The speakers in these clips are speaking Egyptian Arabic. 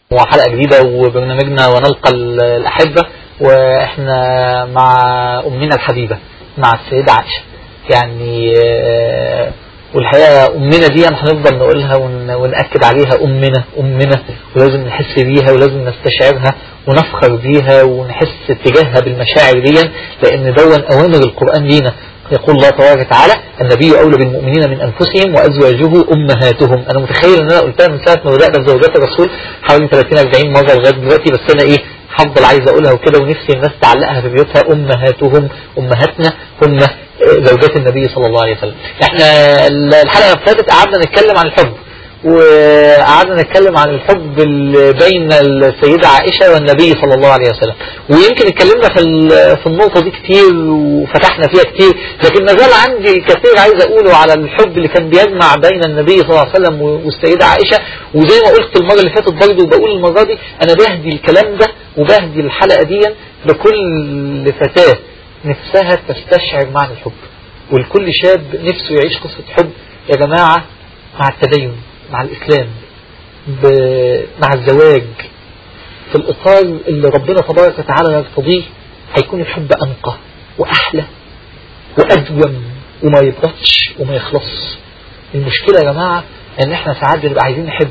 وحلقة جديدة وبرنامجنا ونلقى الأحبة وإحنا مع أمنا الحبيبة مع السيدة عائشة يعني آه، والحقيقة أمنا دي هنفضل نقولها ون- ونأكد عليها أمنا أمنا ولازم نحس بيها ولازم نستشعرها ونفخر بيها ونحس اتجاهها بالمشاعر دي لأن دون أوامر القرآن لينا يقول الله تبارك وتعالى النبي أولى بالمؤمنين من أنفسهم وأزواجه أمهاتهم أنا متخيل أن أنا قلتها من ساعة ما بدأنا في زوجات الرسول حوالي 30-40 مرة لغاية دلوقتي بس أنا إيه هفضل عايز أقولها وكده ونفسي الناس تعلقها في بيوتها أمهاتهم أمهاتنا هم زوجات النبي صلى الله عليه وسلم احنا الحلقة اللي فاتت قعدنا نتكلم عن الحب وقعدنا نتكلم عن الحب اللي بين السيدة عائشة والنبي صلى الله عليه وسلم ويمكن اتكلمنا في ال- في النقطة دي كتير وفتحنا فيها كتير لكن ما زال عندي كثير عايز اقوله على الحب اللي كان بيجمع بين النبي صلى الله عليه وسلم والسيدة عائشة وزي ما قلت المرة اللي فاتت برضه وبقول المرة دي انا بهدي الكلام ده وبهدي الحلقة دي لكل فتاة نفسها تستشعر معنى الحب ولكل شاب نفسه يعيش قصة حب يا جماعة مع التدين مع الإسلام ب... مع الزواج في الإطار اللي ربنا تبارك وتعالى يرتضيه هيكون الحب أنقى وأحلى وأدوم وما يبردش وما يخلصش المشكلة يا جماعة إن إحنا ساعات بنبقى عايزين نحب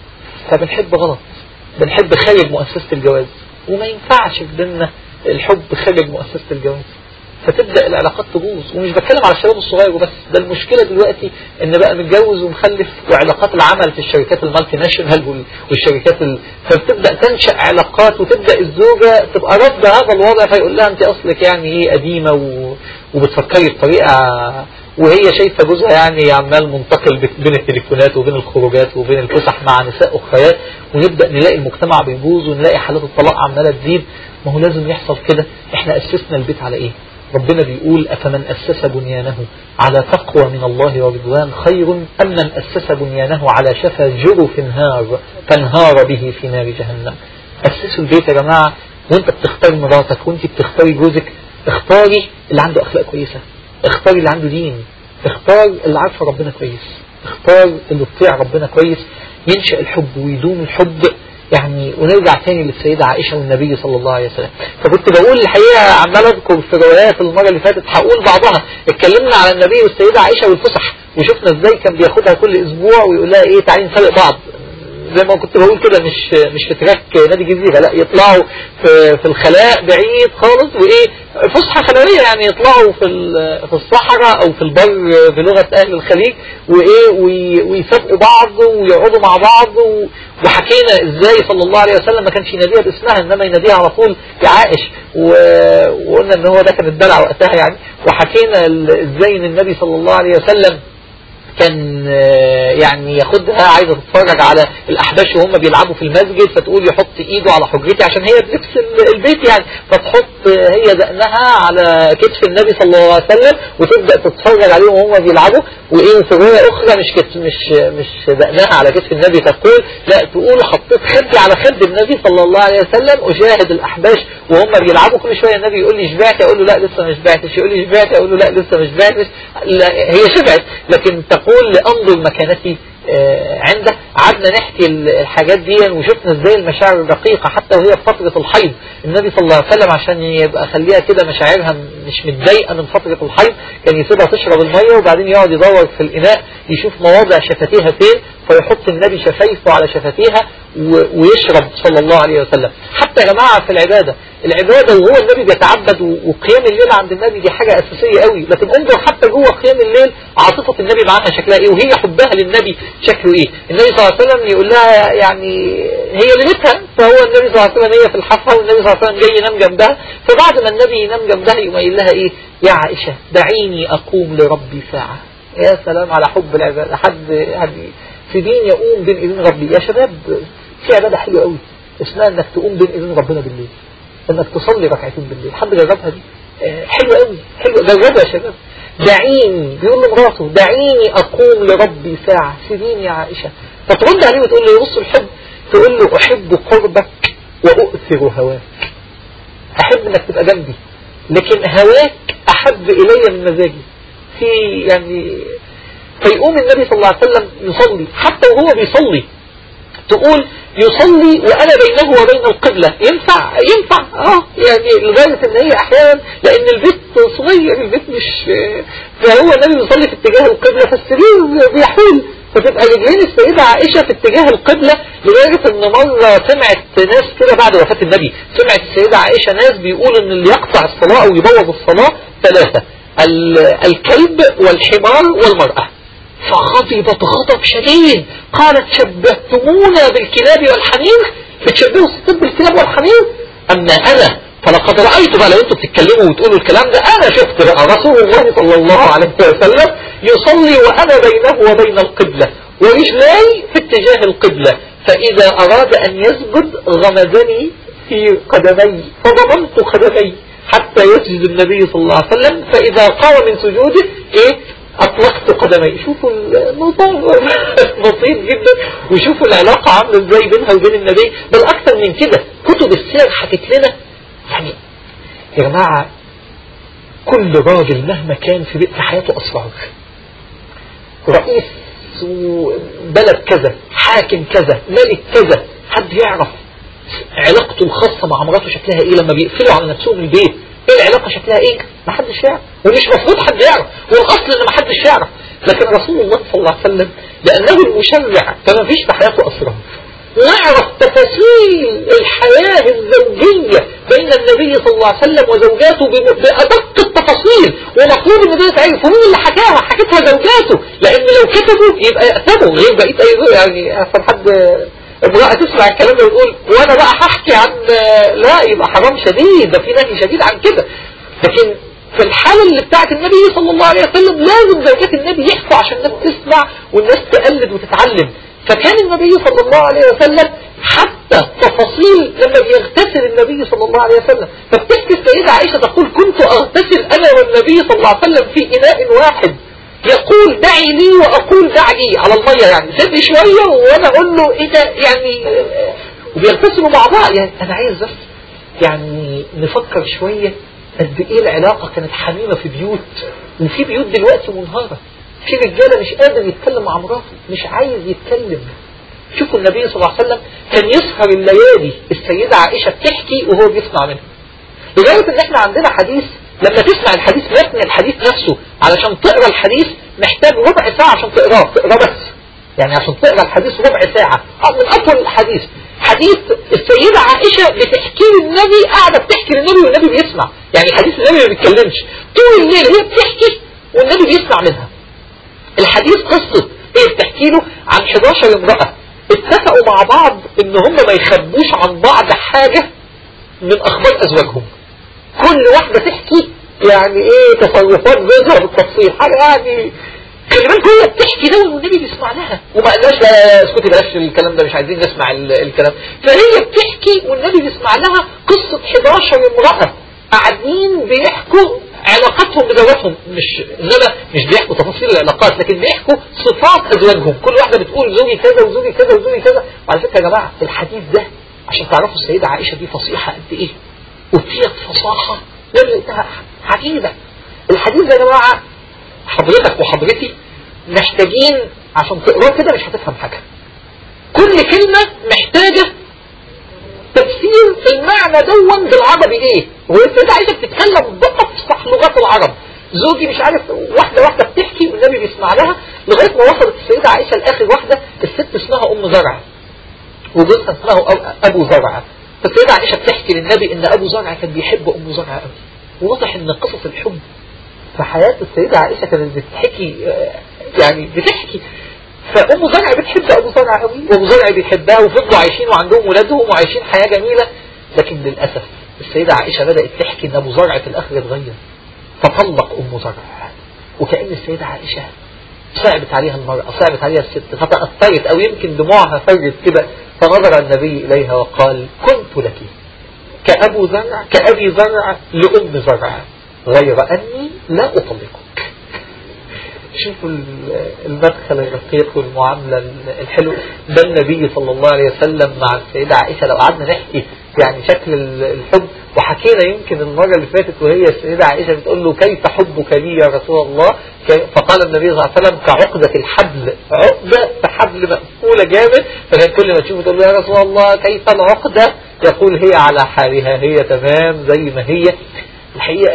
فبنحب غلط بنحب خارج مؤسسة الجواز وما ينفعش في ديننا الحب خارج مؤسسة الجواز فتبدأ العلاقات تبوظ ومش بتكلم على الشباب الصغير وبس ده المشكلة دلوقتي ان بقى متجوز ومخلف وعلاقات العمل في الشركات المالتي ناشونال وال- والشركات ال... فبتبدأ تنشأ علاقات وتبدأ الزوجة تبقى رافضة هذا الوضع فيقول لها انت اصلك يعني ايه قديمة و... وبتفكري بطريقة وهي شايفة جوزها يعني عمال منتقل بت- بين التليفونات وبين الخروجات وبين الفسح مع نساء أخريات ونبدأ نلاقي المجتمع بيبوظ ونلاقي حالات الطلاق عمالة تزيد ما هو لازم يحصل كده احنا أسسنا البيت على ايه ربنا بيقول أفمن أسس بنيانه على تقوى من الله ورضوان خير أم من أسس بنيانه على شفا جرف نهار فانهار به في نار جهنم أسسوا البيت يا جماعة وانت بتختار مراتك وانت بتختاري جوزك اختاري اللي عنده أخلاق كويسة اختاري اللي عنده دين اختار اللي عارفه ربنا كويس اختار اللي تطيع ربنا كويس ينشأ الحب ويدوم الحب يعني ونرجع تاني للسيدة عائشة والنبي صلى الله عليه وسلم فكنت بقول الحقيقة عمال اذكر في روايات المرة اللي فاتت هقول بعضها اتكلمنا على النبي والسيدة عائشة والفسح وشفنا ازاي كان بياخدها كل اسبوع ويقول لها ايه تعالي نسابق بعض زي ما كنت بقول كده مش مش في تراك نادي الجزيرة لا يطلعوا في في الخلاء بعيد خالص وايه فسحة خلوية يعني يطلعوا في ال- في الصحراء او في البر بلغة اهل الخليج وايه وي- ويسابقوا بعض ويقعدوا مع بعض و- وحكينا ازاي صلى الله عليه وسلم ما كانش يناديها باسمها انما يناديها على طول يا عائش و- وقلنا ان هو ده كان الدلع وقتها يعني وحكينا ال- ازاي ان النبي صلى الله عليه وسلم كان آه، يعني ياخدها عايزة تتفرج على الأحباش وهم بيلعبوا في المسجد فتقول يحط إيده على حجرتي عشان هي بلبس ال- البيت يعني فتحط آه، هي دقنها على كتف النبي صلى الله عليه وسلم وتبدأ تتفرج عليهم وهم بيلعبوا وإيه في رواية أخرى مش كتف مش مش دقنها على كتف النبي تقول لا تقول حطيت خدي على خد النبي صلى الله عليه وسلم أشاهد الأحباش وهم بيلعبوا كل شوية النبي يقول لي شبعت أقول له لا لسه ما شبعتش يقول لي شبعت أقول له لا لسه ما شبعتش لا هي شبعت لكن تقول لأنظر مكانتي آه، عنده قعدنا نحكي ال- الحاجات دي وشفنا ازاي المشاعر الرقيقة حتى وهي في فترة الحيض النبي صلى الله عليه وسلم عشان يبقى خليها كده مشاعرها مش متضايقة من فترة الحيض كان يسيبها تشرب المية وبعدين يقعد يدور في الإناء يشوف مواضع شفتيها فين فيحط النبي شفايفه على شفتيها و- ويشرب صلى الله عليه وسلم حتى يا جماعة في العبادة العبادة وهو النبي بيتعبد و- وقيام الليل عند النبي دي حاجة أساسية قوي لكن انظر حتى جوه قيام الليل عاطفة النبي معاها شكلها ايه وهي حبها للنبي شكله ايه النبي صلى الله عليه وسلم يقول لها يعني هي ليلتها فهو النبي صلى الله عليه وسلم هي في الحفرة والنبي صلى الله عليه وسلم جاي ينام جنبها فبعد ما النبي ينام جنبها يقوم قايل لها ايه يا عائشة دعيني أقوم لربي ساعة يا سلام على حب العبادة حد يعني في دين يقوم بين ايدين ربي يا شباب في عبادة حلوة قوي اسمها انك تقوم بين ايدين ربنا بالليل انك تصلي ركعتين بالليل حد جربها دي آه، حلوة قوي حلوة جربها يا شباب دعيني بيقول لمراته دعيني اقوم لربي ساعة سيبيني يا عائشة فترد عليه وتقول له يبص الحب تقول له احب قربك واؤثر هواك احب انك تبقى جنبي لكن هواك احب الي من مزاجي في يعني فيقوم النبي صلى الله عليه وسلم يصلي حتى وهو بيصلي تقول يصلي وأنا بينه وبين القبلة ينفع ينفع اه يعني لدرجة ان هي احيانا لان البيت صغير البيت مش فهو النبي يصلي في اتجاه القبلة فالسرير بيحول فتبقى رجلين السيدة عائشة في اتجاه القبلة لدرجة ان مرة سمعت ناس كده بعد وفاة النبي سمعت السيدة عائشة ناس بيقول ان اللي يقطع الصلاة او يبوظ الصلاة ثلاثة الكلب والحمار والمرأة فغضبت غضب شديد قالت شبهتمونا بالكلاب والحمير بتشبهوا الستات بالكلاب والحمير أما أنا فلقد رأيت بقى لو انتم بتتكلموا وتقولوا الكلام ده أنا شفت بقى رسول الله صلى الله عليه وسلم يصلي وأنا بينه وبين القبلة ورجلاي في اتجاه القبلة فإذا أراد أن يسجد غمزني في قدمي فضمنت قدمي حتى يسجد النبي صلى الله عليه وسلم فإذا قام من سجوده إيه أطلقت قدمي شوفوا الموضوع بسيط جدا وشوفوا العلاقة عاملة ازاي بينها وبين النبي بل أكثر من كده كتب السير حكت لنا يعني يا جماعة كل راجل مهما كان في في حياته أسرار رئيس بلد كذا حاكم كذا ملك كذا حد يعرف علاقته الخاصة مع مراته شكلها ايه لما بيقفلوا على نفسهم البيت ايه العلاقة شكلها ايه ما حدش يعرف ومش مفروض حد يعرف والاصل ان ما حدش يعرف لكن رسول الله صلى الله عليه وسلم لانه المشرع فما فيش في حياته اسرار نعرف تفاصيل الحياة الزوجية بين النبي صلى الله عليه وسلم وزوجاته بأدق التفاصيل ومطلوب ان ده يتعرف ومين اللي حكاها حكتها زوجاته لان لو كتبوا يبقى يأتموا غير بقية اي يعني احسن حد امرأة تسمع الكلام ده وتقول وانا بقى هحكي عن لا يبقى حرام شديد ده في نهي شديد عن كده لكن في الحالة اللي بتاعت النبي صلى الله عليه وسلم لازم زوجات النبي يحكوا عشان الناس تسمع والناس تقلد وتتعلم فكان النبي صلى الله عليه وسلم حتى تفاصيل لما بيغتسل النبي صلى الله عليه وسلم فبتحكي السيدة عائشة تقول كنت اغتسل انا والنبي صلى الله عليه وسلم في اناء واحد يقول دعي لي واقول دع لي على المية يعني سيبني شوية وانا اقول له ايه ده يعني وبيغتسلوا مع بعض يعني انا عايز بس يعني نفكر شوية قد ايه العلاقة كانت حميمة في بيوت وفي بيوت دلوقتي منهارة في رجالة مش قادر يتكلم مع مراته مش عايز يتكلم شوفوا النبي صلى الله عليه وسلم كان يسهر الليالي السيدة عائشة بتحكي وهو بيسمع منها لدرجة ان احنا عندنا حديث لما تسمع الحديث متن الحديث نفسه علشان تقرا الحديث محتاج ربع ساعة عشان تقراه تقراه بس يعني عشان تقرا الحديث ربع ساعة من أطول الحديث حديث السيدة عائشة بتحكي للنبي قاعدة بتحكي للنبي والنبي بيسمع يعني حديث النبي ما بيتكلمش طول الليل هي بتحكي والنبي بيسمع منها الحديث قصة هي بتحكي له عن 11 امرأة اتفقوا مع بعض ان هم ما يخبوش عن بعض حاجة من اخبار ازواجهم كل واحدة تحكي يعني ايه تصرفات جوزها بالتفصيل حاجة يعني خلي بالك هي بتحكي ده والنبي بيسمع لها وما قالناش لا اسكتي بلاش الكلام ده مش عايزين نسمع الكلام فهي بتحكي والنبي بيسمع لها قصة 11 امرأة قاعدين بيحكوا علاقاتهم بزوجاتهم مش انما مش بيحكوا تفاصيل العلاقات لكن بيحكوا صفات ازواجهم كل واحدة بتقول زوجي كذا وزوجي كذا وزوجي كذا وعلى فكرة يا جماعة الحديث ده عشان تعرفوا السيدة عائشة دي فصيحة قد ايه وفيها فصاحة لم عجيبة الحديث ده يا جماعة حضرتك وحضرتي محتاجين عشان تقراه كده مش هتفهم حاجة كل كلمة محتاجة تفسير المعنى دون بالعربي ايه والسيدة عايزة بتتكلم بأفصح لغات العرب زوجي مش عارف واحدة واحدة بتحكي والنبي بيسمع لها لغاية ما وصلت السيدة عائشة لآخر واحدة الست اسمها أم زرع وجوزها اسمه أبو زرع فالسيدة عائشة بتحكي للنبي ان أبو زرع كان بيحب أم زرع قوي وواضح ان قصص الحب في حياة السيدة عائشة كانت بتحكي يعني بتحكي فأم زرع بتحب أبو زرع قوي وأبو زرع بيحبها وفضلوا عايشين وعندهم ولادهم وعايشين حياة جميلة لكن للأسف السيدة عائشة بدأت تحكي إن أبو زرع في الآخر اتغير فطلق أم زرع وكأن السيدة عائشة صعبت عليها المرأة صعبت عليها الست فتأثرت أو يمكن دموعها فرت كده فنظر النبي إليها وقال كنت لك كأبو زرع كأبي زرع لأم زرع غير أني لا أطلقك شوفوا المدخل الرقيق والمعاملة الحلو ده النبي صلى الله عليه وسلم مع السيدة عائشة لو قعدنا نحكي يعني شكل الحب وحكينا يمكن المرة اللي فاتت وهي السيدة عائشة بتقول له كيف حبك لي يا رسول الله فقال النبي صلى الله عليه وسلم كعقدة الحبل عقدة حبل مقفولة جامد فكان كل ما تشوفه تقول له يا رسول الله كيف العقدة يقول هي على حالها هي تمام زي ما هي الحقيقة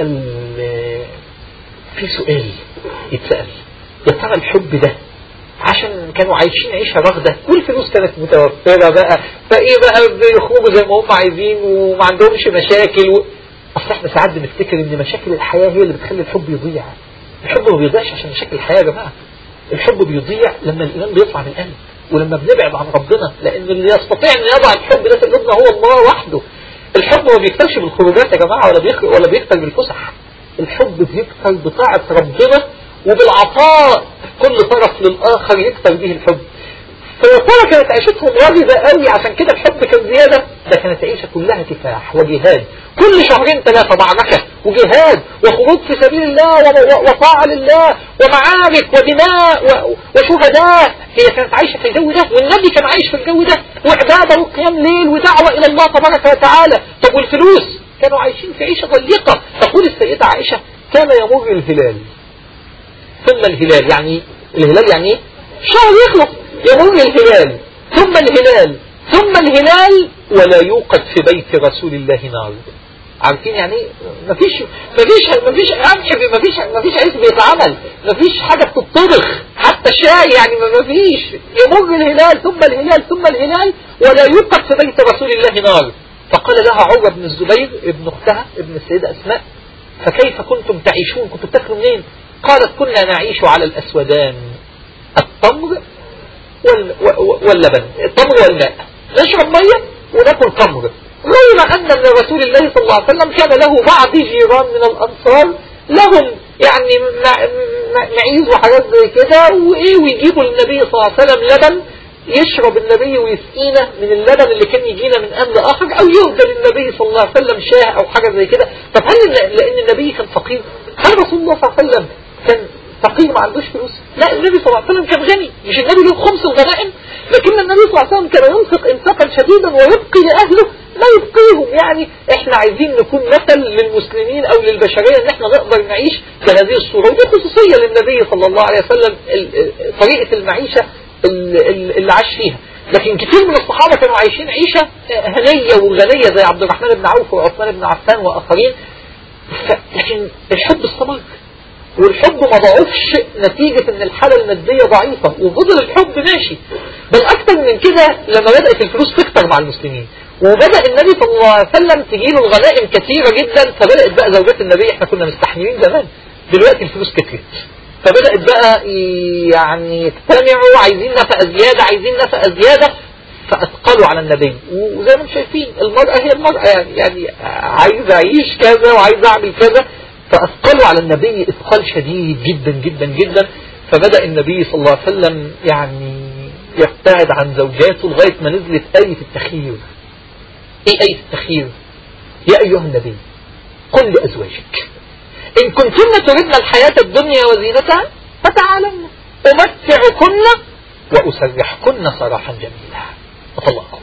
في سؤال يتسأل يا ترى الحب ده عشان كانوا عايشين عيشة رغدة والفلوس كانت متوفرة بقى فايه بقى بيخرجوا زي ما هم عايزين وما عندهمش مشاكل و... اصل احنا ساعات بنفتكر ان مشاكل الحياة هي اللي بتخلي الحب يضيع الحب ما بيضيعش عشان مشاكل الحياة يا جماعة الحب بيضيع لما الايمان بيطلع من القلب ولما بنبعد عن ربنا لان اللي يستطيع ان يضع الحب ده في قلوبنا هو الله وحده الحب ما بيكترش بالخروجات يا جماعة ولا بيكتر ولا بيكتر بالفسح الحب بيكتر بطاعة ربنا وبالعطاء كل طرف للآخر يكتر به الحب فيا ترى كانت عيشتهم راغبة قوي عشان كده الحب كان زيادة ده كانت عيشة كلها كفاح وجهاد كل شهرين ثلاثة معركة وجهاد وخروج في سبيل الله وطاعة لله ومعارك ودماء وشهداء هي كانت عايشة في الجو ده والنبي كان عايش في الجو ده وعبادة وقيام ليل ودعوة إلى الله تبارك وتعالى طب والفلوس كانوا عايشين في عيشة ضيقة تقول السيدة عائشة كان يمر الهلال ثم الهلال يعني الهلال يعني ايه شهر يخلص يمر الهلال ثم الهلال ثم الهلال ولا يوقد في بيت رسول الله نار عارفين يعني ايه مفيش مفيش مفيش قمح مفيش مفيش عيش بيتعمل مفيش حاجة بتطبخ حتى شاي يعني مفيش يمر الهلال ثم الهلال ثم الهلال ولا يوقد في بيت رسول الله نار فقال لها عروة بن الزبير ابن اختها ابن السيدة اسماء فكيف كنتم تعيشون كنتم بتاكلوا منين قالت كنا نعيش على الأسودان التمر واللبن التمر والماء نشرب مية وناكل تمر غير أن من رسول الله صلى الله عليه وسلم كان له بعض جيران من الأنصار لهم يعني معيز وحاجات زي كده وإيه ويجيبوا للنبي صلى الله عليه وسلم لبن يشرب النبي ويسقينا من اللبن اللي كان يجينا من أمل آخر أو يهدى للنبي صلى الله عليه وسلم شاه أو حاجة زي كده طب هل لأن النبي كان فقير هل رسول الله صلى الله عليه وسلم كان فقير ما عندوش فلوس لا النبي صلى الله عليه وسلم كان غني مش النبي له خمس الغنائم لكن النبي صلى الله عليه وسلم كان ينفق انفاقا شديدا ويبقي لأهله ما يبقيهم يعني احنا عايزين نكون مثل للمسلمين او للبشرية ان احنا نقدر نعيش بهذه الصورة ودي خصوصية للنبي صلى الله عليه وسلم طريقة المعيشة اللي عاش فيها لكن كثير من الصحابة كانوا عايشين عيشة هنية وغنية زي عبد الرحمن بن عوف وعثمان بن عفان وآخرين لكن الحب استمر والحب ما ضعفش نتيجة ان الحالة المادية ضعيفة وفضل الحب ماشي بل اكتر من كده لما بدأت الفلوس تكتر مع المسلمين وبدأ النبي صلى الله عليه وسلم تجيله الغنائم كثيرة جدا فبدأت بقى زوجات النبي احنا كنا مستحملين زمان دلوقتي الفلوس كترت فبدأت بقى يعني يجتمعوا عايزين نفقة زيادة عايزين نفقة زيادة فأثقلوا على النبي وزي ما انتم شايفين المرأة هي المرأة يعني, يعني عايز أعيش كذا وعايز أعمل كذا فأثقلوا على النبي إثقال شديد جدا جدا جدا فبدأ النبي صلى الله عليه وسلم يعني يبتعد عن زوجاته لغاية ما نزلت آية التخيير ايه آية التخيير يا أيها النبي قل لأزواجك إن كنتن تردن الحياة الدنيا وزينتها فتعالن أمتعكن وأسرحكن سراحا جميلا أطلقكم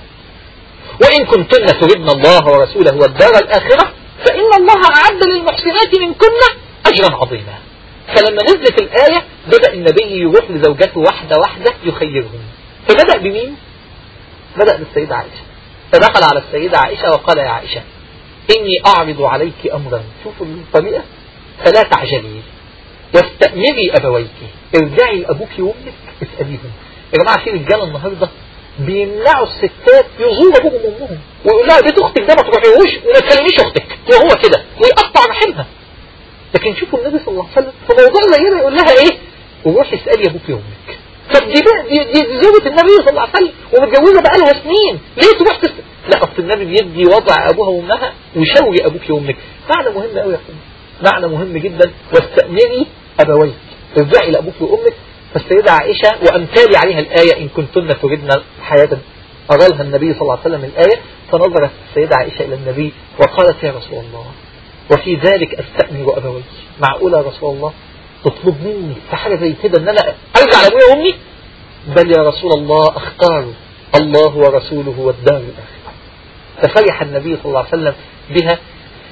وإن كنتن تردن الله ورسوله والدار الآخرة فإن الله أعد للمحسنات منكن أجرا عظيما فلما نزلت الآية بدأ النبي يروح لزوجته واحدة واحدة يخيرهم فبدأ بمين؟ بدأ بالسيدة عائشة فدخل على السيدة عائشة وقال يا عائشة إني أعرض عليك أمرا شوفوا الطريقة فلا تعجلي واستأمري أبويك ارجعي لأبوك وأمك اسأليهم يا جماعة في رجالة النهاردة بيمنعوا الستات يزوروا ابوهم وامهم ويقول لها بيت اختك ده ما تروحيهوش وما تكلميش اختك وهو كده ويقطع رحمها لكن شوفوا النبي صلى الله عليه وسلم في موضوع زي ده يقول لها ايه وروحي اسالي ابوك وامك طب دي بقى دي, دي, دي زوجة النبي صلى الله عليه وسلم ومتجوزة بقى لها سنين ليه تروح تس... لا اصل النبي بيدي وضع ابوها وامها وشوي ابوك وامك معنى مهم قوي يا اخوان معنى مهم جدا واستأمري ابويك ارجعي لابوك وامك فالسيدة عائشة وأمثالي عليها الآية إن كنتن تردن حياة أرالها النبي صلى الله عليه وسلم الآية فنظرت السيدة عائشة إلى النبي وقالت يا رسول الله وفي ذلك أستأمر أبوي معقولة يا رسول الله تطلب مني في حاجة زي كده أن أنا أرجع لأبويا وأمي بل يا رسول الله أختار الله ورسوله والدار الآخرة ففرح النبي صلى الله عليه وسلم بها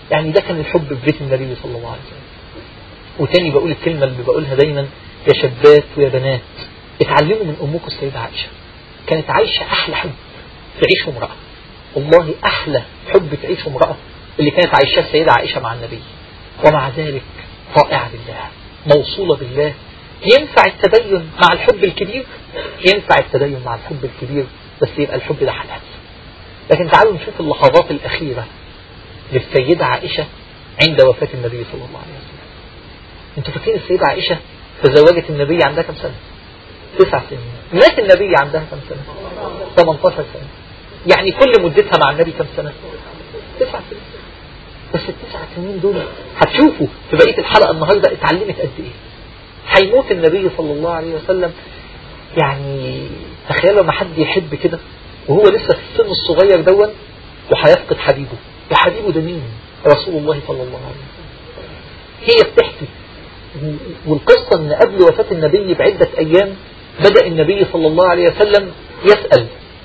يعني ده كان الحب في بيت النبي صلى الله عليه وسلم وتاني بقول الكلمة اللي بقولها دايما يا شابات ويا بنات اتعلموا من أمكم السيدة عائشة كانت عايشة أحلى حب تعيش امرأة والله أحلى حب تعيش امرأة اللي كانت عايشاه السيدة عائشة مع النبي ومع ذلك طائعة بالله موصولة بالله ينفع التدين مع الحب الكبير ينفع التدين مع الحب الكبير بس يبقى الحب ده حلال لكن تعالوا نشوف اللحظات الأخيرة للسيدة عائشة عند وفاة النبي صلى الله عليه وسلم انتوا فاكرين السيدة عائشة تزوجت النبي عندها كم سنة تسع سنين مات النبي عندها كم سنة 18 سنة يعني كل مدتها مع النبي كم سنة تسع سنين بس التسع سنين دول هتشوفوا في بقية الحلقة النهاردة اتعلمت قد ايه هيموت النبي صلى الله عليه وسلم يعني تخيلوا لما حد يحب كده وهو لسه في السن الصغير دون وهيفقد حبيبه وحبيبه ده مين رسول الله صلى الله عليه وسلم هي بتحكي والقصة ان قبل وفاة النبي بعدة ايام بدأ النبي صلى الله عليه وسلم يسأل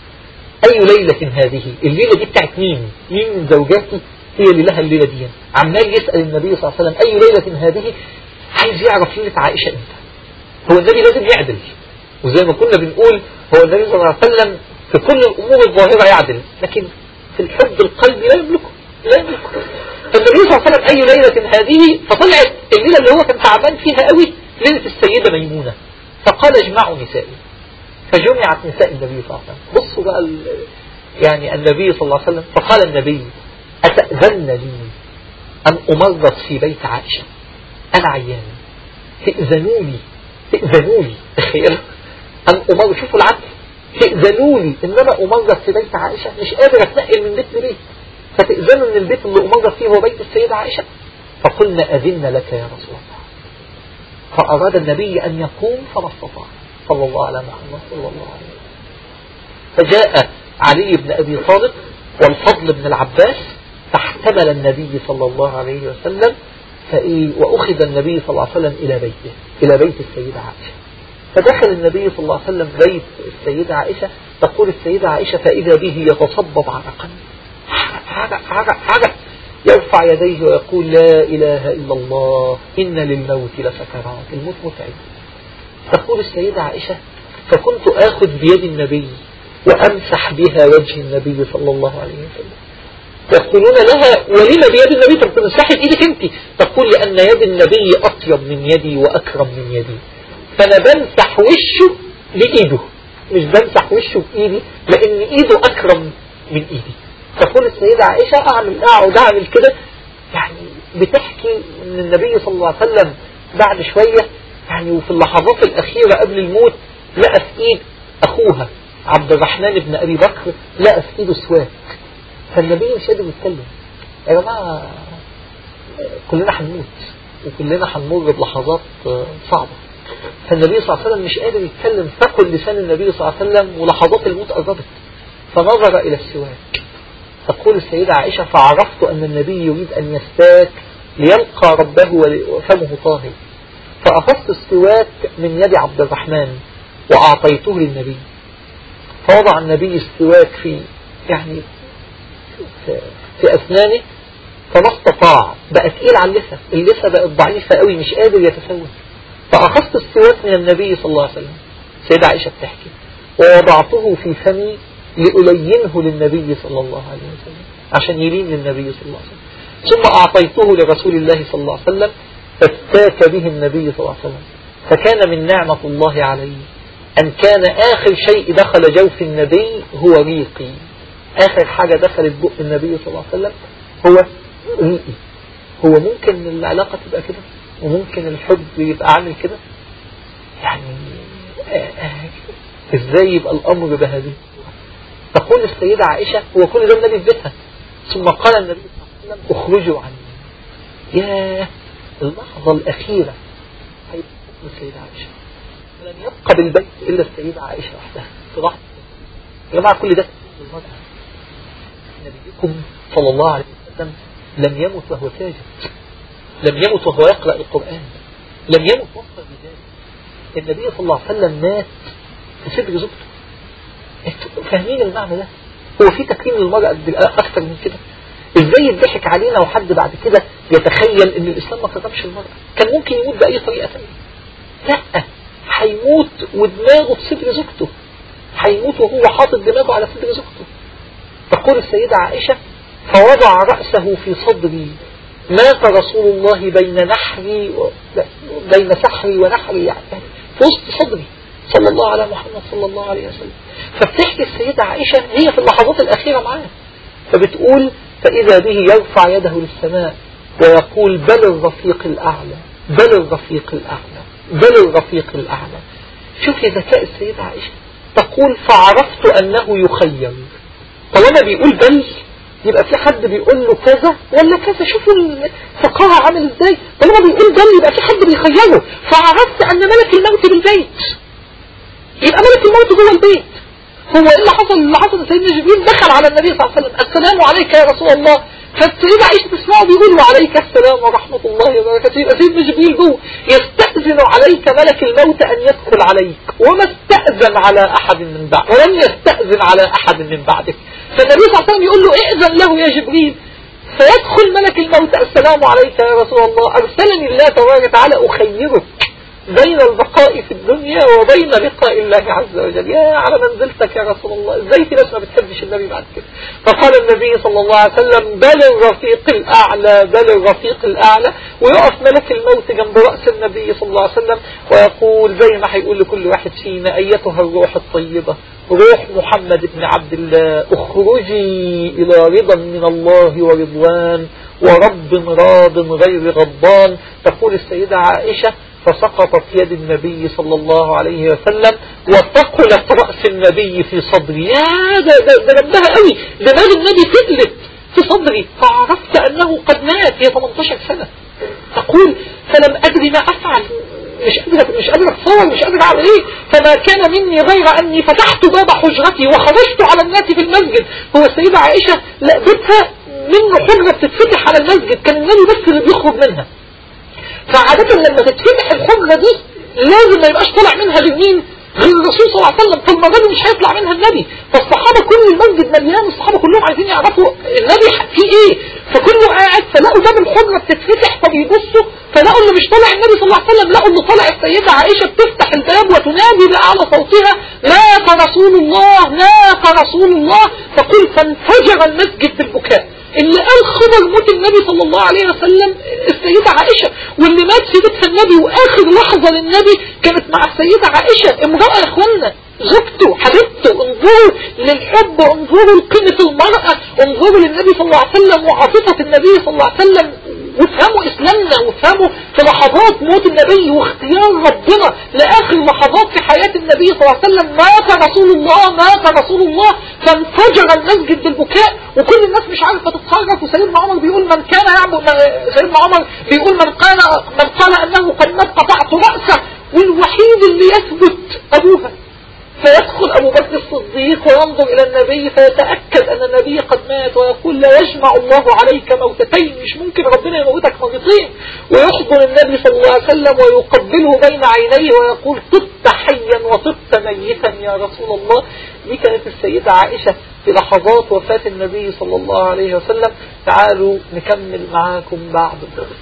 اي ليلة هذه الليلة دي بتاعت مين مين من زوجاتي هي اللي لها الليلة دي عمال يسأل النبي صلى الله عليه وسلم اي ليلة هذه عايز يعرف ليلة عائشة امتى هو النبي لازم يعدل وزي ما كنا بنقول هو النبي صلى الله عليه وسلم في كل الامور الظاهرة يعدل لكن في الحب القلبي لا يملكه لا يملكه فالنبي صلى الله عليه وسلم أي ليلة هذه فطلعت الليلة اللي هو كان تعبان فيها قوي ليلة السيدة ميمونة فقال اجمعوا نسائي فجمعت نساء النبي صلى الله عليه وسلم بصوا بقى يعني النبي صلى الله عليه وسلم فقال النبي أتأذن لي أن أمرض في بيت عائشة أنا عيان تأذنوا لي تأذنوا لي تخيلوا أن أمرض شوفوا العدل تأذنوا لي إن أنا أمرض في بيت عائشة مش قادر أتنقل من بيت لبيت فتأذنوا ان البيت اللي أمر فيه هو بيت السيدة عائشة فقلنا أذن لك يا رسول الله فأراد النبي أن يقوم فما استطاع صلى الله على محمد صلى الله عليه وسلم فجاء علي بن أبي طالب والفضل بن العباس فاحتمل النبي صلى الله عليه وسلم فإيه وأخذ النبي صلى الله عليه وسلم إلى بيته إلى بيت السيدة عائشة فدخل النبي صلى الله عليه وسلم بيت السيدة عائشة تقول السيدة عائشة فإذا به يتصبب عرقا عرق عرق عرق يرفع يديه ويقول لا إله إلا الله إن للموت لسكرات الموت متعب تقول السيدة عائشة فكنت آخذ بيد النبي وأمسح بها وجه النبي صلى الله عليه وسلم يقولون لها ولما بيد النبي طب تمسحي بإيدك أنت تقول لأن يد النبي أطيب من يدي وأكرم من يدي فأنا بمسح وشه لإيده مش بمسح وشه بإيدي لأن إيده أكرم من إيدي تقول السيدة عائشة أعمل أقعد أعمل كده يعني بتحكي أن النبي صلى الله عليه وسلم بعد شوية يعني وفي اللحظات الأخيرة قبل الموت لقى في إيد أخوها عبد الرحمن بن أبي بكر لقى في إيده سواك فالنبي مش قادر يتكلم يا جماعة كلنا هنموت وكلنا هنمر بلحظات صعبة فالنبي صلى الله عليه وسلم مش قادر يتكلم فقل لسان النبي صلى الله عليه وسلم ولحظات الموت قربت فنظر إلى السواك تقول السيدة عائشة فعرفت أن النبي يريد أن يستاك ليلقى ربه وفمه طاهر فأخذت السواك من يد عبد الرحمن وأعطيته للنبي فوضع النبي السواك في يعني في, في أسنانه فما استطاع بقى تقيل على اللثة اللثة بقت ضعيفة قوي مش قادر يتسوى فأخذت السواك من النبي صلى الله عليه وسلم سيدة عائشة بتحكي ووضعته في فمي لألينه للنبي صلى الله عليه وسلم عشان يلين للنبي صلى الله عليه وسلم ثم أعطيته لرسول الله صلى الله عليه وسلم فاستاك به النبي صلى الله عليه وسلم فكان من نعمة الله عليه أن كان آخر شيء دخل جوف النبي هو ريقي آخر حاجة دخلت بق النبي صلى الله عليه وسلم هو ريقي هو ممكن العلاقة تبقى كده وممكن الحب يبقى عامل كده يعني ازاي يبقى الأمر بهذه تقول السيدة عائشة هو كل ده النبي في بيتها ثم قال النبي صلى الله عليه وسلم اخرجوا عني يا اللحظة الأخيرة هيبقى السيدة عائشة لن يبقى بالبيت إلا السيدة عائشة وحدها في لحظة يا جماعة كل ده نبيكم صلى الله عليه وسلم لم يمت وهو ساجد لم يمت وهو يقرأ القرآن لم يمت وصل بذلك النبي صلى الله عليه وسلم مات في صدر زوجته فاهمين المعنى ده هو في تكريم للمرأة أكثر من كده ازاي يضحك علينا وحد بعد كده يتخيل ان الاسلام ما كرمش المرأة كان ممكن يموت بأي طريقة ثانيه لا هيموت ودماغه في صدر زوجته هيموت وهو حاطط دماغه على صدر زوجته تقول السيدة عائشة فوضع رأسه في صدري مات رسول الله بين نحري و... بين سحري ونحري يعني في وسط صدري صلى الله على محمد صلى الله عليه وسلم فبتحكي السيدة عائشة هي في اللحظات الأخيرة معاه فبتقول فإذا به يرفع يده للسماء ويقول بل الرفيق الأعلى بل الرفيق الأعلى بل الرفيق الأعلى شوفي ذكاء السيدة عائشة تقول فعرفت أنه يخير طالما بيقول بل يبقى في حد بيقول له كذا ولا كذا شوفوا الفقاهة عامل ازاي طالما بيقول بل يبقى في حد بيخيره فعرفت أن ملك الموت بالبيت يبقى ملك الموت جوه البيت هو ايه اللي حصل اللي حصل سيدنا جبريل دخل على النبي صلى الله عليه وسلم السلام عليك يا رسول الله فالسيدة عائشة تسمعه بيقول وعليك السلام ورحمة الله وبركاته يبقى سيدنا جبريل جوه يستأذن عليك ملك الموت أن يدخل عليك وما استأذن على أحد من بعد ولم يستأذن على أحد من بعدك فالنبي صلى الله عليه وسلم يقول له ائذن له يا جبريل فيدخل ملك الموت السلام عليك يا رسول الله أرسلني الله تبارك وتعالى أخيرك بين البقاء في الدنيا وبين لقاء الله عز وجل يا على منزلتك يا رسول الله ازاي في ناس ما بتحبش النبي بعد كده فقال النبي صلى الله عليه وسلم بل الرفيق الأعلى بل الرفيق الأعلى ويقف ملك الموت جنب رأس النبي صلى الله عليه وسلم ويقول زي ما هيقول لكل واحد فينا أيتها الروح الطيبة روح محمد بن عبد الله اخرجي إلى رضا من الله ورضوان ورب راض غير غضبان تقول السيدة عائشة فسقطت يد النبي صلى الله عليه وسلم وثقلت رأس النبي في صدري يا ده, ده, ده نبهها قوي دماغ النبي فضلت في صدري فعرفت أنه قد مات هي 18 سنة تقول فلم أدري ما أفعل مش قادر مش قادر اتصور مش قادر اعمل ايه فما كان مني غير اني فتحت باب حجرتي وخرجت على الناس في المسجد هو السيدة عائشة لا بيتها منه حجرة بتتفتح على المسجد كان النبي بس اللي بيخرج منها فعادة لما تتفتح الحجرة دي لازم ما يبقاش طالع منها لمين غير الرسول صلى الله عليه وسلم فالمرة دي مش هيطلع منها النبي فالصحابة كل المسجد مليان الصحابة كلهم عايزين يعرفوا النبي في ايه فكله قاعد فلقوا باب الحجرة بتتفتح فبيبصوا فلقوا اللي مش طالع النبي صلى الله عليه وسلم لقوا اللي طالع السيدة عائشة بتفتح الباب وتنادي بأعلى صوتها مات رسول الله مات رسول الله تقول فانفجر المسجد بالبكاء اللي قال خبر موت النبي صلى الله عليه وسلم السيدة عائشة واللي مات في بيتها النبي واخر لحظة للنبي كانت مع السيدة عائشة امرأة يا اخوانا زوجته حبيبته انظروا للحب انظروا لقيمة المرأة انظروا للنبي صلى الله عليه وسلم وعاطفة النبي صلى الله عليه وسلم وافهموا اسلامنا وافهموا في لحظات موت النبي واختيار ربنا لاخر لحظات في حياة النبي صلى الله عليه وسلم مات رسول الله مات رسول الله فانفجر المسجد بالبكاء وكل الناس مش عارفة تتصرف وسيدنا عمر بيقول من كان يعبد سيدنا عمر بيقول من قال من قال انه قد مات قطعت رأسه والوحيد اللي يثبت ابوها فيدخل أبو بكر الصديق وينظر إلى النبي فيتأكد أن النبي قد مات ويقول لا يجمع الله عليك موتتين مش ممكن ربنا يموتك مرتين ويحضن النبي صلى الله عليه وسلم ويقبله بين عينيه ويقول طبت حيا وطبت ميتا يا رسول الله دي كانت السيدة عائشة في لحظات وفاة النبي صلى الله عليه وسلم تعالوا نكمل معاكم بعد الدرس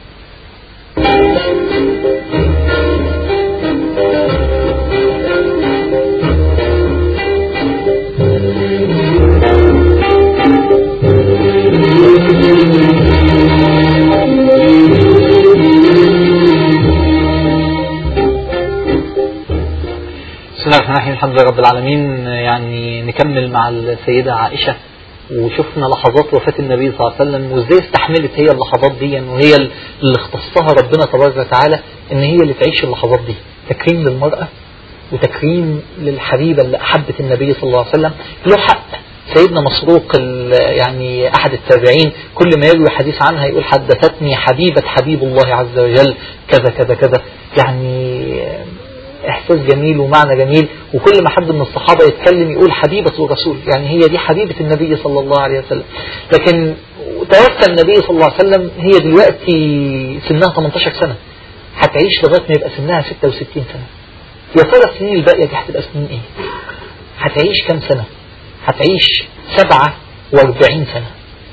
بسم الله الرحمن الرحيم الحمد لله رب العالمين يعني نكمل مع السيدة عائشة وشفنا لحظات وفاة النبي صلى الله عليه وسلم وازاي استحملت هي اللحظات دي وهي اللي اختصها ربنا تبارك وتعالى ان هي اللي تعيش اللحظات دي تكريم للمرأة وتكريم للحبيبة اللي أحبت النبي صلى الله عليه وسلم له حق سيدنا مسروق يعني أحد التابعين كل ما يروي حديث عنها يقول حدثتني حبيبة حبيب الله عز وجل كذا كذا كذا يعني احساس جميل ومعنى جميل وكل ما حد من الصحابة يتكلم يقول حبيبة الرسول يعني هي دي حبيبة النبي صلى الله عليه وسلم لكن توفى النبي صلى الله عليه وسلم هي دلوقتي سنها 18 سنة هتعيش لغاية ما يبقى سنها 66 سنة يا ترى السنين الباقية دي هتبقى سنين ايه هتعيش كم سنة هتعيش 47 سنة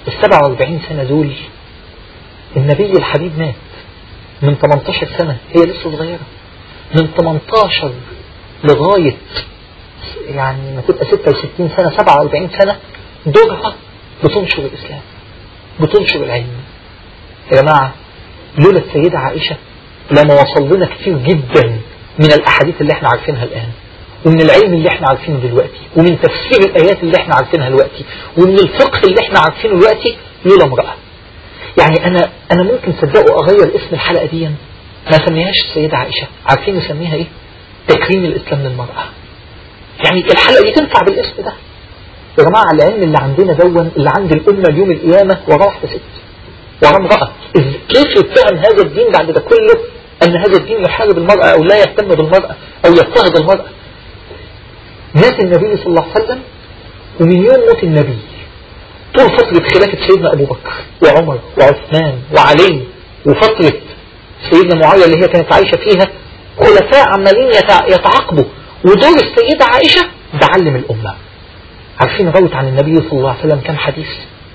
ال 47 سنة دول النبي الحبيب مات من 18 سنة هي لسه صغيرة من 18 لغاية يعني ما تبقى 66 سنة 47 سنة دورها بتنشر الإسلام بتنشر العلم يا جماعة لولا السيدة عائشة لما وصل لنا كتير جدا من الأحاديث اللي احنا عارفينها الآن ومن العلم اللي احنا عارفينه دلوقتي ومن تفسير الآيات اللي احنا عارفينها دلوقتي ومن الفقه اللي احنا عارفينه دلوقتي لولا امرأة يعني أنا أنا ممكن تصدقوا أغير اسم الحلقة دي ما سميهاش السيدة عائشة عارفين نسميها إيه؟ تكريم الإسلام للمرأة يعني الحلقة دي تنفع بالاسم ده يا جماعة العلم اللي عندنا دون اللي عند الأمة اليوم القيامة وراه واحدة ست وراه امرأة كيف يتهم هذا الدين بعد ده كله أن هذا الدين يحارب المرأة أو لا يهتم بالمرأة أو يضطهد المرأة مات النبي صلى الله عليه وسلم ومن يوم موت النبي طول فترة خلافة سيدنا أبو بكر وعمر وعثمان وعلي وفترة سيدنا معاوية اللي هي كانت عايشة فيها خلفاء عمالين يتعاقبوا ودور السيدة عائشة بعلم الأمة عارفين روت عن النبي صلى الله عليه وسلم كم حديث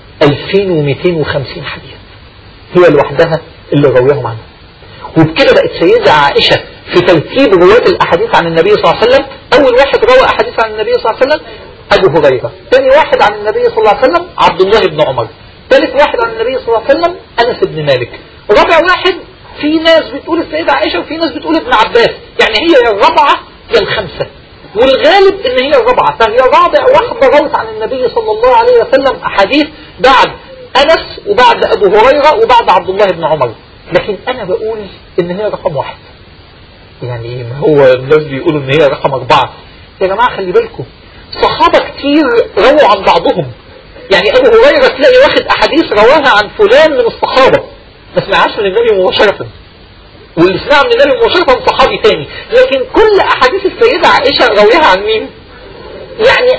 2250 حديث هي لوحدها اللي رويهم عنها وبكده بقت سيدة عائشة في ترتيب رواة الأحاديث عن النبي صلى الله عليه وسلم أول واحد روى أحاديث عن النبي صلى الله عليه وسلم أبو هريرة ثاني واحد عن النبي صلى الله عليه وسلم عبد الله بن عمر ثالث واحد عن النبي صلى الله عليه وسلم أنس بن مالك رابع واحد في ناس بتقول السيدة عائشة وفي ناس بتقول ابن عباس يعني هي يا الرابعة يا الخمسة والغالب ان هي الرابعة فهي رابع واحدة روت عن النبي صلى الله عليه وسلم أحاديث بعد أنس وبعد أبو هريرة وبعد عبد الله بن عمر لكن أنا بقول إن هي رقم واحد يعني ما هو الناس بيقولوا إن هي رقم أربعة يا جماعة خلي بالكم صحابة كتير رووا عن بعضهم يعني أبو هريرة تلاقي واخد أحاديث رواها عن فلان من الصحابة ما سمعهاش من النبي مباشرة واللي سمعها من النبي مباشرة صحابي تاني لكن كل أحاديث السيدة عائشة رويها عن مين؟ يعني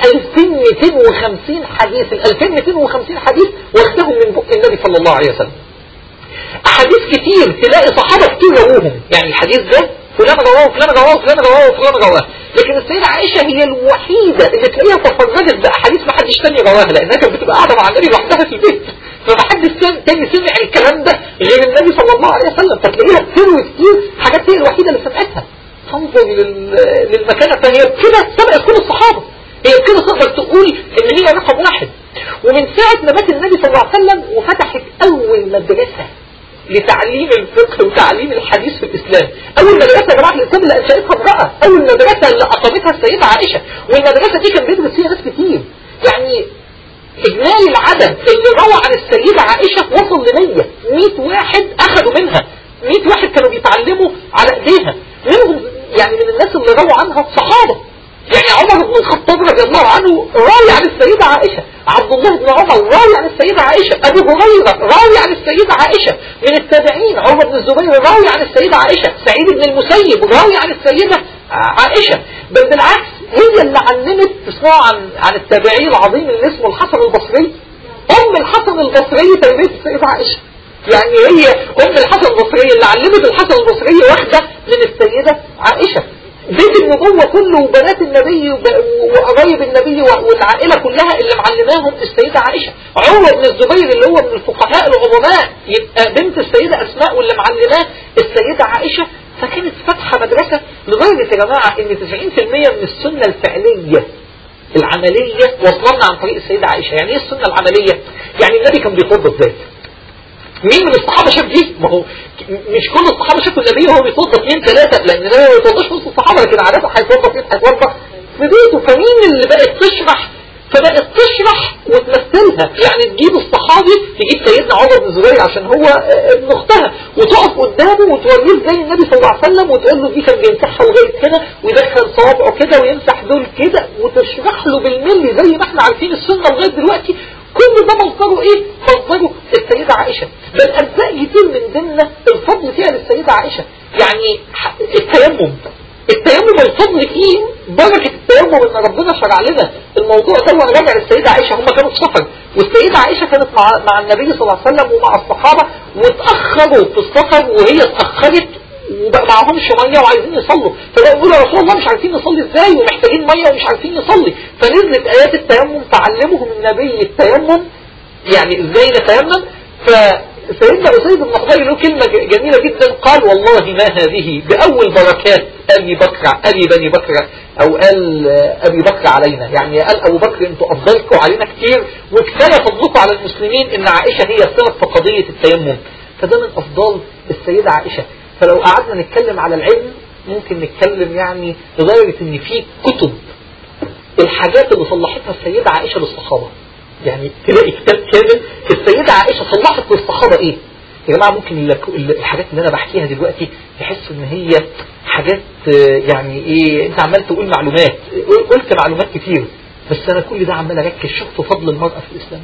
2250 حديث ال 2250 حديث واخدهم من بق النبي صلى الله عليه وسلم أحاديث كتير تلاقي صحابة كتير رووهم يعني الحديث ده فلان رواه فلان رواه فلان رواه فلان رواه لكن السيدة عائشة هي الوحيدة اللي تلاقيها تفرجت بأحاديث ما حدش تاني رواها لأنها كانت بتبقى قاعدة مع النبي لوحدها في البيت فما حدش تاني سمع الكلام ده غير النبي صلى الله عليه وسلم فتلاقيها بتروي كتير حاجات هي الوحيدة اللي سمعتها تنظر للمكانة فهي كده سبقت كل الصحابة هي كده تقدر تقول ان هي رقم واحد ومن ساعة ما مات النبي صلى الله عليه وسلم وفتحت اول مدرسة لتعليم الفقه وتعليم الحديث في الإسلام أول مدرسة يا جماعة الإسلام اللي أنشأتها امرأة أول مدرسة اللي أقامتها السيدة عائشة والمدرسة دي كان بيدرس فيها ناس كتير يعني إجمالي العدد اللي روى عن السيدة عائشة وصل ل 100 100 واحد أخذوا منها 100 واحد كانوا بيتعلموا على إيديها منهم يعني من الناس اللي رووا عنها صحابة يعني عمر بن الخطاب رضي الله عنه راوي عن السيدة عائشة عبد الله بن عمر راوي عن السيدة عائشة أبو هريرة راوي عن السيدة عائشة من التابعين عمر بن الزبير راوي عن السيدة عائشة سعيد بن المسيب راوي عن السيدة عائشة بل بالعكس هي اللي علمت تسمعوا عن عن التابعي العظيم اللي اسمه الحسن البصري أم الحسن البصري تربية السيدة عائشة يعني هي أم الحسن البصري اللي علمت الحسن البصري واحدة من السيدة عائشة بيت النبوة كله وبنات النبي وقرايب النبي والعائلة كلها اللي معلماهم السيدة عائشة عروة بن الزبير اللي هو من الفقهاء العظماء يبقى بنت السيدة أسماء واللي معلماه السيدة عائشة فكانت فاتحة مدرسة لدرجة يا جماعة ان 90% من السنة الفعلية العملية وصلنا عن طريق السيدة عائشة يعني ايه السنة العملية يعني النبي كان بيتوضى ازاي مين من الصحابة شاف دي ما هو مش كل الصحابة شافوا النبي وهو بيتوضى اثنين ثلاثة لان النبي ما بيتوضاش وسط الصحابة لكن عادة هيتوضى فين هيتوضى في بيته فمين اللي بقت تشرح فبقت تشرح وتمثلها يعني تجيب الصحابي تجيب سيدنا عمر بن الزبير عشان هو ابن اختها وتقف قدامه وتوريه زي النبي صلى الله عليه وسلم وتقول له دي كان بيمسحها لغايه كده ويدخل صوابعه كده ويمسح دول كده وتشرح له بالملي زي ما احنا عارفين السنه لغايه دلوقتي كل ده مصدره ايه مصدره السيدة عائشة بل اجزاء كتير من ضمن الفضل فيها للسيدة عائشة يعني التيمم التيمم الفضل فيه بركة التيمم ان ربنا شرع لنا الموضوع ده وانا راجع للسيدة عائشة هم كانوا في سفر والسيدة عائشة كانت مع مع النبي صلى الله عليه وسلم ومع الصحابة واتأخروا في السفر وهي اتأخرت وبقى معهمش ميه وعايزين يصلوا فبقوا يقولوا يا رسول الله مش عارفين نصلي ازاي ومحتاجين ميه ومش عارفين نصلي فنزلت ايات التيمم تعلمهم النبي التيمم يعني ازاي نتيمم فسيدنا أسيد بن حضير له كلمة جميلة جدا قال والله ما هذه بأول بركات أبي بكر أبي بني بكر أو قال أبي بكر علينا يعني قال أبو بكر أنتوا أفضلكم علينا كتير وكفاية فضلكم على المسلمين إن عائشة هي السبب في قضية التيمم فده من أفضال السيدة عائشة فلو قعدنا نتكلم على العلم ممكن نتكلم يعني لدرجة ان في كتب الحاجات اللي صلحتها السيدة عائشة للصحابة يعني تلاقي كتاب كامل السيدة عائشة صلحت للصحابة ايه يا جماعة ممكن الحاجات اللي انا بحكيها دلوقتي تحس ان هي حاجات يعني ايه انت عمال تقول معلومات قلت معلومات كتير بس انا كل ده عمال اركز شفت فضل المرأة في الاسلام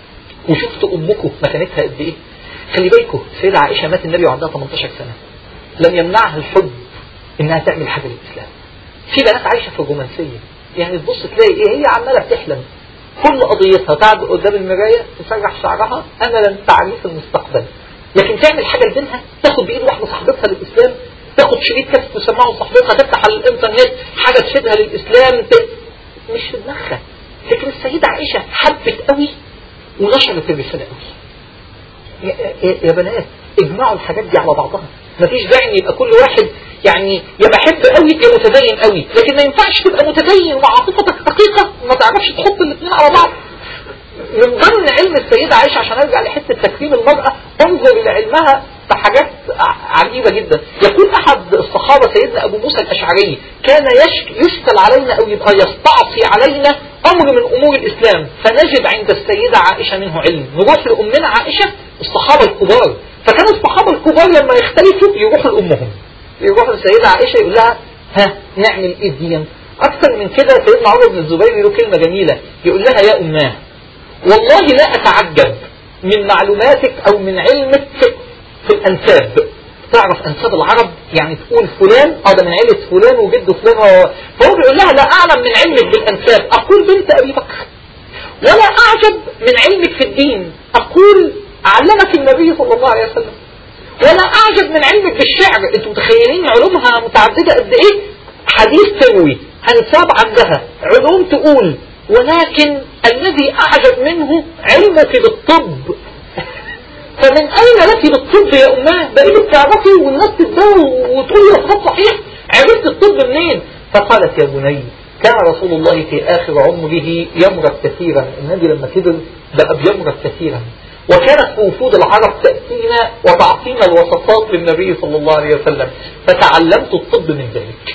وشفت امكم مكانتها قد ايه خلي بالكم السيدة عائشة مات النبي وعندها 18 سنة لم يمنعها الحب انها تعمل حاجة للاسلام في بنات عايشة في الرومانسية يعني تبص تلاقي ايه هي عمالة بتحلم كل قضيتها تقعد قدام المراية تسرح شعرها املا تعريف المستقبل لكن تعمل حاجة لدينها تاخد بايد واحدة صاحبتها للاسلام تاخد شريط كاس تسمعه لصاحبتها تفتح على الانترنت حاجة تفيدها للاسلام ت... مش في دماغها لكن السيدة عائشة حبت قوي ونشرت الرسالة قوي يا, يا, يا بنات اجمعوا الحاجات دي على بعضها مفيش داعي ان يبقى كل واحد يعني يا بحب قوي يا متدين قوي لكن ما ينفعش تبقى متدين وعاطفتك دقيقة وما تعرفش تحط الاثنين على بعض من ضمن علم السيدة عائشة عشان ارجع لحتة تكريم المرأة انظر لعلمها في حاجات عجيبة جدا يقول احد الصحابة سيدنا ابو موسى الاشعري كان يشك يشكل علينا او يبقى يستعصي علينا امر من امور الاسلام فنجد عند السيدة عائشة منه علم نروح لامنا عائشة الصحابة الكبار فكان الصحابة الكبار لما يختلفوا يروحوا لامهم يروحوا للسيدة عائشة يقول لها ها نعمل ايه دي اكثر من كده سيدنا عمر بن الزبير له كلمة جميلة يقول لها يا اماه والله لا اتعجب من معلوماتك او من علمك في الانساب تعرف انساب العرب يعني تقول فلان اه ده من عيلة فلان وجد فلان و... فهو بيقول لها لا اعلم من علمك بالانساب اقول بنت ابي بكر ولا اعجب من علمك في الدين اقول علمك النبي صلى الله عليه وسلم ولا اعجب من علمك بالشعر انتوا متخيلين علومها متعددة قد ايه حديث تروي هنساب عندها علوم تقول ولكن الذي اعجب منه علمك بالطب فمن اين لك بالطب يا اماه بقيت بتعرفي والناس تتداوى وتقول يا خط صحيح عرفت الطب منين فقالت يا بني كان رسول الله في آخر عمره يمرض كثيرا النبي لما كبر بقى بيمرض كثيرا وكانت وفود العرب تأتينا وتعطينا الوصفات للنبي صلى الله عليه وسلم فتعلمت الطب من ذلك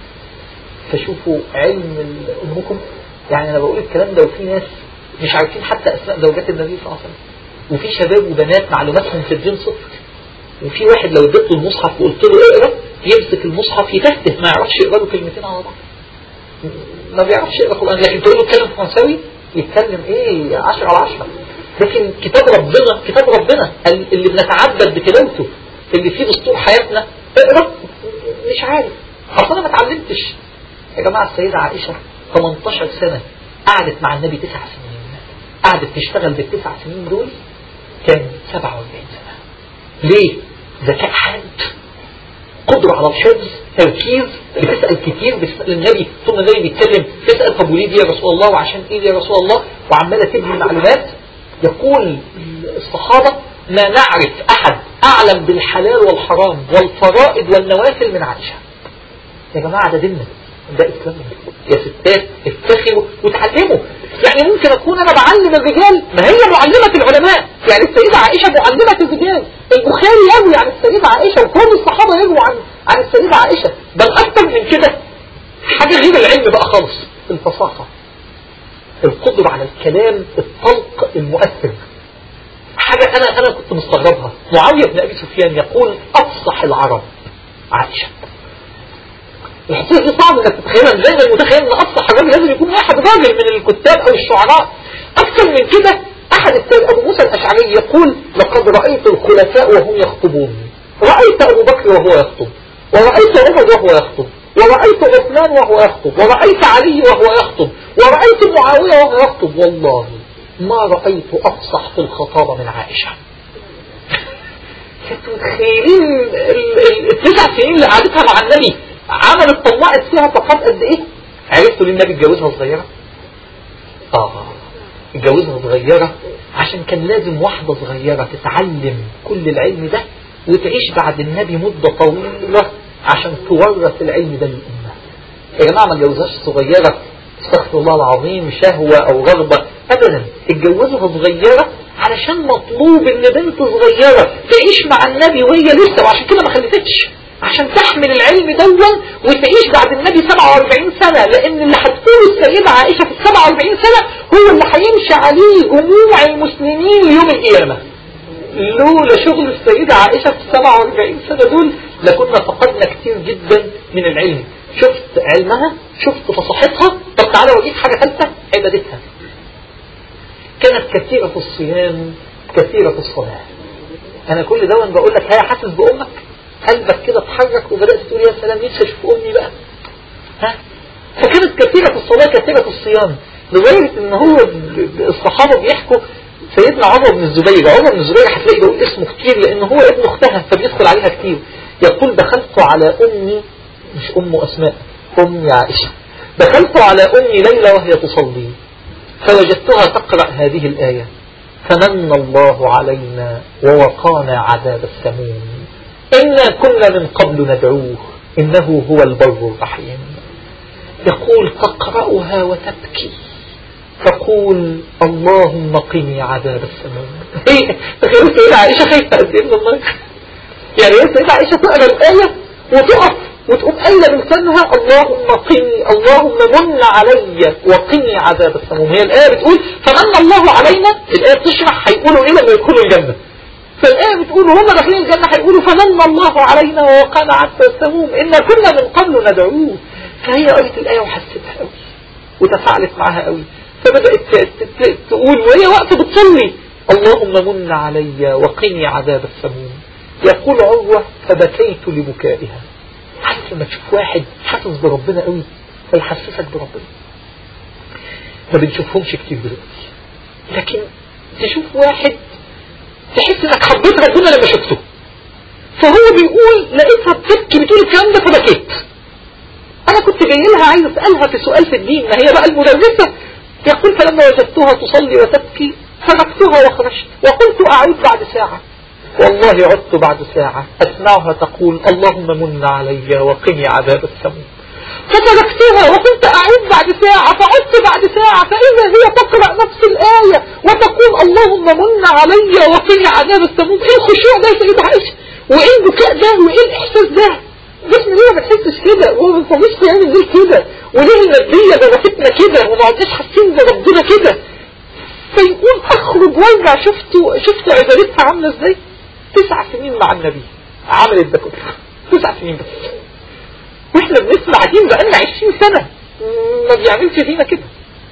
فشوفوا علم أمكم يعني أنا بقول الكلام ده وفي ناس مش عارفين حتى أسماء زوجات النبي صلى الله عليه وسلم وفي شباب وبنات معلوماتهم في الدين صفر وفي واحد لو اديت له المصحف وقلت له اقرا يمسك المصحف يتهته ما يعرفش يقرا له كلمتين على بعض ما بيعرفش يقرا قران لكن تقول له اتكلم فرنساوي يتكلم ايه 10 على 10 لكن كتاب ربنا كتاب ربنا اللي بنتعبد بتلاوته اللي فيه دستور حياتنا اقرا مش عارف اصل انا ما اتعلمتش يا جماعه السيده عائشه 18 سنه قعدت مع النبي تسع سنين قعدت تشتغل بالتسع سنين دول كان 47 سنة ليه؟ ذكاء حاد قدرة على الحفظ تركيز بتسأل كتير بتسأل النبي ثم النبي بيتكلم تسأل طب وليه دي يا رسول الله وعشان ايه يا رسول الله وعمالة تبني معلومات يقول الصحابة ما نعرف أحد أعلم بالحلال والحرام والفرائض والنوافل من عائشة يا جماعة ده ديننا ده إسلامنا يا ستات افتخروا وتعلموا يعني ممكن أكون أنا بعلم الرجال ما هي معلمة العلماء يعني السيدة عائشة معلمة الرجال البخاري يروي عن السيدة عائشة وكل الصحابة يرووا عن عن السيدة عائشة بل أكثر من كده حاجة غير العلم بقى خالص الفصاحة القدرة على الكلام الطلق المؤثر حاجة أنا أنا كنت مستغربها معاوية بن أبي سفيان يقول أفصح العرب عائشة الحقيقة دي صعب انك تتخيلها زي ما المتخيل ان افصح الراجل لازم يكون واحد راجل من الكتاب او الشعراء اكثر من كده احد التابع ابو موسى الاشعري يقول لقد رأيت الخلفاء وهم يخطبون رأيت ابو بكر وهو يخطب ورأيت عمر وهو يخطب ورأيت عثمان وهو يخطب ورأيت علي وهو يخطب ورأيت معاوية وهو يخطب والله ما رأيت أفصح في الخطابة من عائشة انتوا متخيلين التسع سنين اللي قعدتها مع النبي عملت طلعت فيها طاقات قد ايه عرفتوا ليه النبي اتجوزها صغيرة اه اتجوزها صغيرة عشان كان لازم واحدة صغيرة تتعلم كل العلم ده وتعيش بعد النبي مدة طويلة عشان تورث العلم ده للأمة يا جماعة ما تجوزهاش صغيرة استغفر الله العظيم شهوة أو رغبة أبدا اتجوزها صغيرة علشان مطلوب ان بنت صغيرة تعيش مع النبي وهي لسه وعشان كده ما خلفتش عشان تحمل العلم دون وتعيش بعد النبي 47 سنة لان اللي هتقول السيدة عائشة في 47 سنة هو اللي هيمشي عليه جموع المسلمين يوم القيامة لولا شغل السيدة عائشة في 47 سنة دول لكنا فقدنا كتير جدا من العلم شفت علمها شفت فصاحتها طب تعالى اوريك حاجة ثالثة عبادتها كانت كثيرة في الصيام كثيرة في الصلاة انا كل ده بقول لك هيا حاسس بامك قلبك كده اتحرك وبدأت تقول يا سلام نفسي اشوف امي بقى ها فكانت كثيرة في الصلاة كثيرة في الصيام لدرجة ان هو الصحابة بيحكوا سيدنا عمر بن الزبير عمر بن الزبير هتلاقي بيقول اسمه كتير لان هو ابن اختها فبيدخل عليها كتير يقول دخلت على امي مش ام اسماء امي عائشة دخلت على امي ليلى وهي تصلي فوجدتها تقرأ هذه الآية فمن الله علينا ووقانا عذاب السموم إنا كنا من قبل ندعوه إنه هو البر الرحيم يقول تقرأها وتبكي تقول اللهم قني عذاب السموم هي تخيل سيدة عائشة خايفة قد ايه الله يعني هي سيدة عائشة تقرأ الآية وتقف وتقوم قايله بلسانها اللهم قني اللهم من علي وقني عذاب السموم هي الآية بتقول فمن الله علينا الآية بتشرح هيقولوا إيه لما يدخلوا الجنة فالآية بتقول وهم داخلين الجنة هيقولوا فمن الله علينا ووقانا عذاب السموم إن كنا من قبل ندعوه فهي قريت الآية وحستها قوي وتفاعلت معاها قوي فبدأت تقول وهي وقت بتصلي اللهم من علي وقني عذاب السموم يقول عروة فبكيت لبكائها عارف لما تشوف واحد حاسس بربنا قوي فيحسسك بربنا ما بنشوفهمش كتير دلوقتي لكن تشوف واحد تحس انك حبيت ربنا لما شفته فهو بيقول لقيتها بتبكي بتقول الكلام ده فبكيت انا كنت جاي لها عايز اسالها في سؤال في الدين ما هي بقى المدرسه يقول فلما وجدتها تصلي وتبكي تركتها وخرجت وقلت اعود بعد ساعه والله عدت بعد ساعة أسمعها تقول اللهم من علي وقني عذاب السموم فتركتها وكنت أعود بعد ساعة فعدت بعد ساعة فإذا هي تقرأ نفس الآية وتقول اللهم من علي وقني عذاب السموم إيه الخشوع ده يا سيدة عائشة وإيه البكاء ده وإيه الإحساس ده جسم ليه ما بتحسش كده وما بنصليش في يوم الليل كده وليه النبية ضربتنا كده وما عدناش حاسين بربنا كده فيقول أخرج وارجع شفتوا شفتوا عبادتها عاملة ازاي تسع سنين مع النبي عملت ده كله تسع سنين بس واحنا بنسمع دين بقالنا عشرين سنة ما بيعملش فينا كده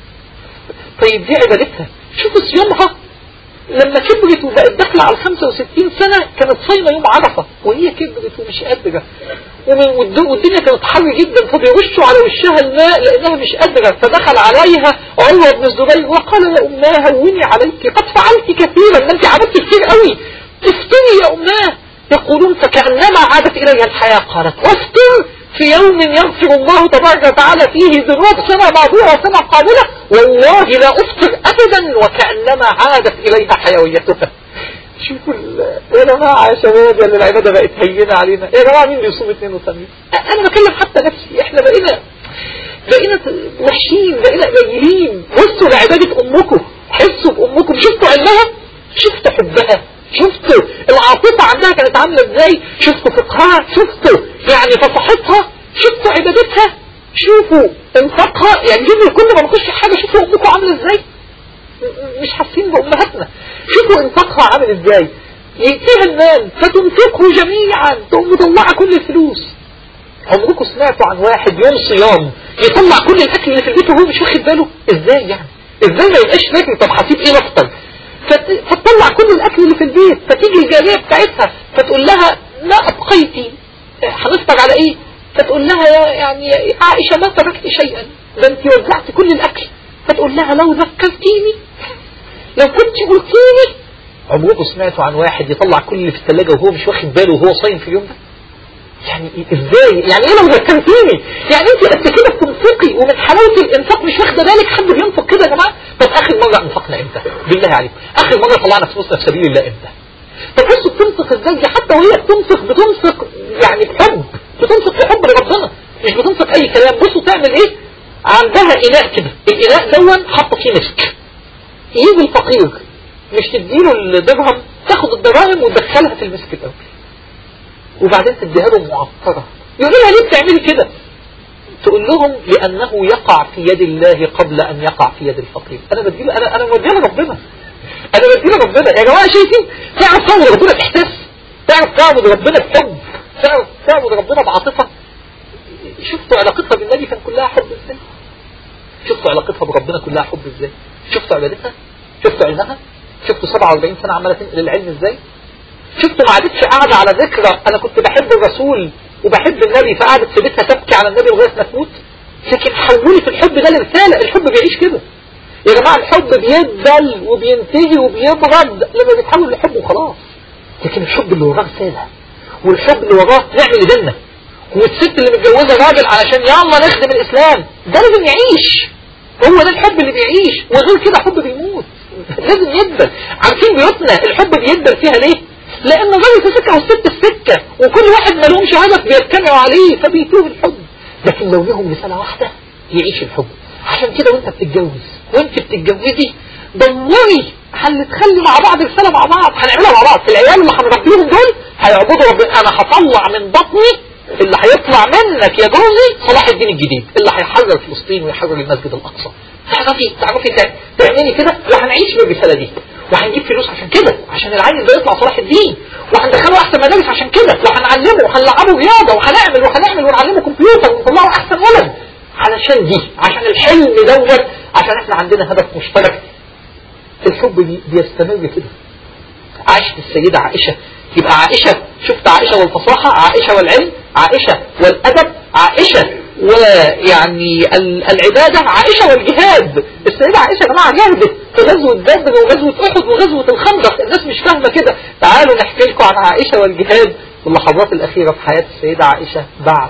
طيب دي عبادتها شوفوا صيامها لما كبرت وبقت داخله على 65 سنة كانت صايمة يوم عرفة وهي كبرت ومش قادرة والدنيا كانت حر جدا فبيرشوا على وشها الماء لانها مش قادرة فدخل عليها عروة بن الزبير وقال يا اماه هوني عليك قد فعلت كثيرا ما انت عملت كتير قوي افتري يا أماه يقولون فكأنما عادت إلي الحياة قالت وافتر في يوم يغفر الله تبارك وتعالى فيه ذنوب سنة ماضية وسنة قابلة والله لا أفطر أبدا وكأنما عادت إليها حيويتها شوفوا يا جماعة يا شباب يا العبادة بقت هينة علينا يا جماعة مين بيصوم اثنين وخميس أنا بكلم حتى نفسي احنا بقينا بقينا وحشين بقينا قليلين بصوا لعبادة أمكم حسوا بأمكم شفتوا علمها شفتوا حبها شفتوا العاطفة عندها كانت عاملة ازاي شفتوا فقهها شفتوا يعني فصحتها شفتوا عبادتها شوفوا انفاقها يعني شوفوا كل ما نخش حاجة شوفوا امكم عاملة ازاي مش حاسين بامهاتنا شوفوا انفاقها عامل ازاي يأتيها المال فتنفقه جميعا تقوم مطلعة كل الفلوس عمركم سمعتوا عن واحد يوم صيام يطلع كل الاكل اللي في البيت وهو مش واخد باله ازاي يعني ازاي ما يبقاش فاكر طب هسيب ايه افطر فتطلع كل الاكل اللي في البيت فتيجي الجارية بتاعتها فتقول لها ما ابقيتي هنفطر على ايه فتقول لها يا يعني يا عائشة ما تركت شيئا ده انت وزعت كل الاكل فتقول لها لو ذكرتيني لو كنت قلتيني عمركم سمعتوا عن واحد يطلع كل اللي في الثلاجة وهو مش واخد باله وهو صايم في اليوم ده يعني ازاي يعني ايه لو ذكرتيني يعني انت قد كده بتنفقي ومن حلاوه الانفاق مش واخده بالك حد بينفق كده يا جماعه طب اخر مره انفقنا امتى بالله عليكم اخر مره طلعنا فلوسنا في سبيل الله امتى طب بصوا بتنفق ازاي دي حتى وهي بتنفق بتنفق يعني بحب بتنفق بحب لربنا مش بتنفق اي كلام بصوا تعمل ايه عندها اناء كده الاناء دون حاطه فيه مسك يجي الفقير مش تديله الدرهم تاخد الدراهم وتدخلها في المسك الاول وبعدين تديها له معطرة يقول لها ليه بتعملي كده تقول لهم لأنه يقع في يد الله قبل أن يقع في يد الفقير أنا بديله أنا أنا موديها ربنا أنا بديله ربنا يا جماعة شايفين تعرف تعبد ربنا بإحساس تعرف تعبد ربنا بحب تعرف تعبد ربنا بعاطفة شفتوا علاقتها بالنبي كان كلها حب ازاي شفتوا علاقتها بربنا كلها حب ازاي شفتوا عبادتها شفتوا علمها شفتوا 47 سنة عمالة تنقل العلم ازاي شفتوا ما عادتش قاعدة على ذكرى انا كنت بحب الرسول وبحب النبي فقعدت في بيتها تبكي على النبي لغاية ما تموت لكن حولت الحب ده لرسالة الحب بيعيش كده يا جماعة الحب بيدبل وبينتهي وبيبرد لما بيتحول لحب وخلاص لكن الحب اللي وراه رسالة والحب اللي وراه نعمل لدينا والست اللي متجوزة راجل علشان يلا نخدم الإسلام ده لازم يعيش هو ده الحب اللي بيعيش وغير كده حب بيموت لازم يدبل عارفين بيوتنا الحب بيدبل فيها ليه لان الراجل في سكة والست في سكة وكل واحد ما لهمش هدف بيجتمعوا عليه فبيتوه الحب لكن لو لهم رسالة واحدة يعيش الحب عشان كده وانت بتتجوز وانت بتتجوزي دوري هنتخلي مع بعض رسالة مع بعض هنعملها مع بعض في العيال اللي هنربيهم دول هيعبدوا ربنا انا هطلع من بطني اللي هيطلع منك يا جوزي صلاح الدين الجديد اللي هيحرر فلسطين ويحرر المسجد الاقصى تعرفي تعرفي تعملي كده وهنعيش بالرسالة دي وهنجيب فلوس عشان كده عشان العيل ده يطلع صلاح الدين وهندخله احسن مدارس عشان كده وهنعلمه وهنلعبه رياضه وهنعمل وهنعمل ونعلمه كمبيوتر ونطلعه احسن ولد علشان دي عشان الحلم دوت عشان احنا عندنا هدف مشترك الحب بيستمر كده عاشت السيدة عائشة يبقى عائشة شفت عائشة والفصاحة عائشة والعلم عائشة والأدب عائشة ويعني العبادة عائشة والجهاد السيدة عائشة يا جماعة جهدت في غزوة بدر وغزوة أحد وغزوة الخندق الناس مش فاهمة كده تعالوا نحكي لكم عن عائشة والجهاد واللحظات الأخيرة في حياة السيدة عائشة بعد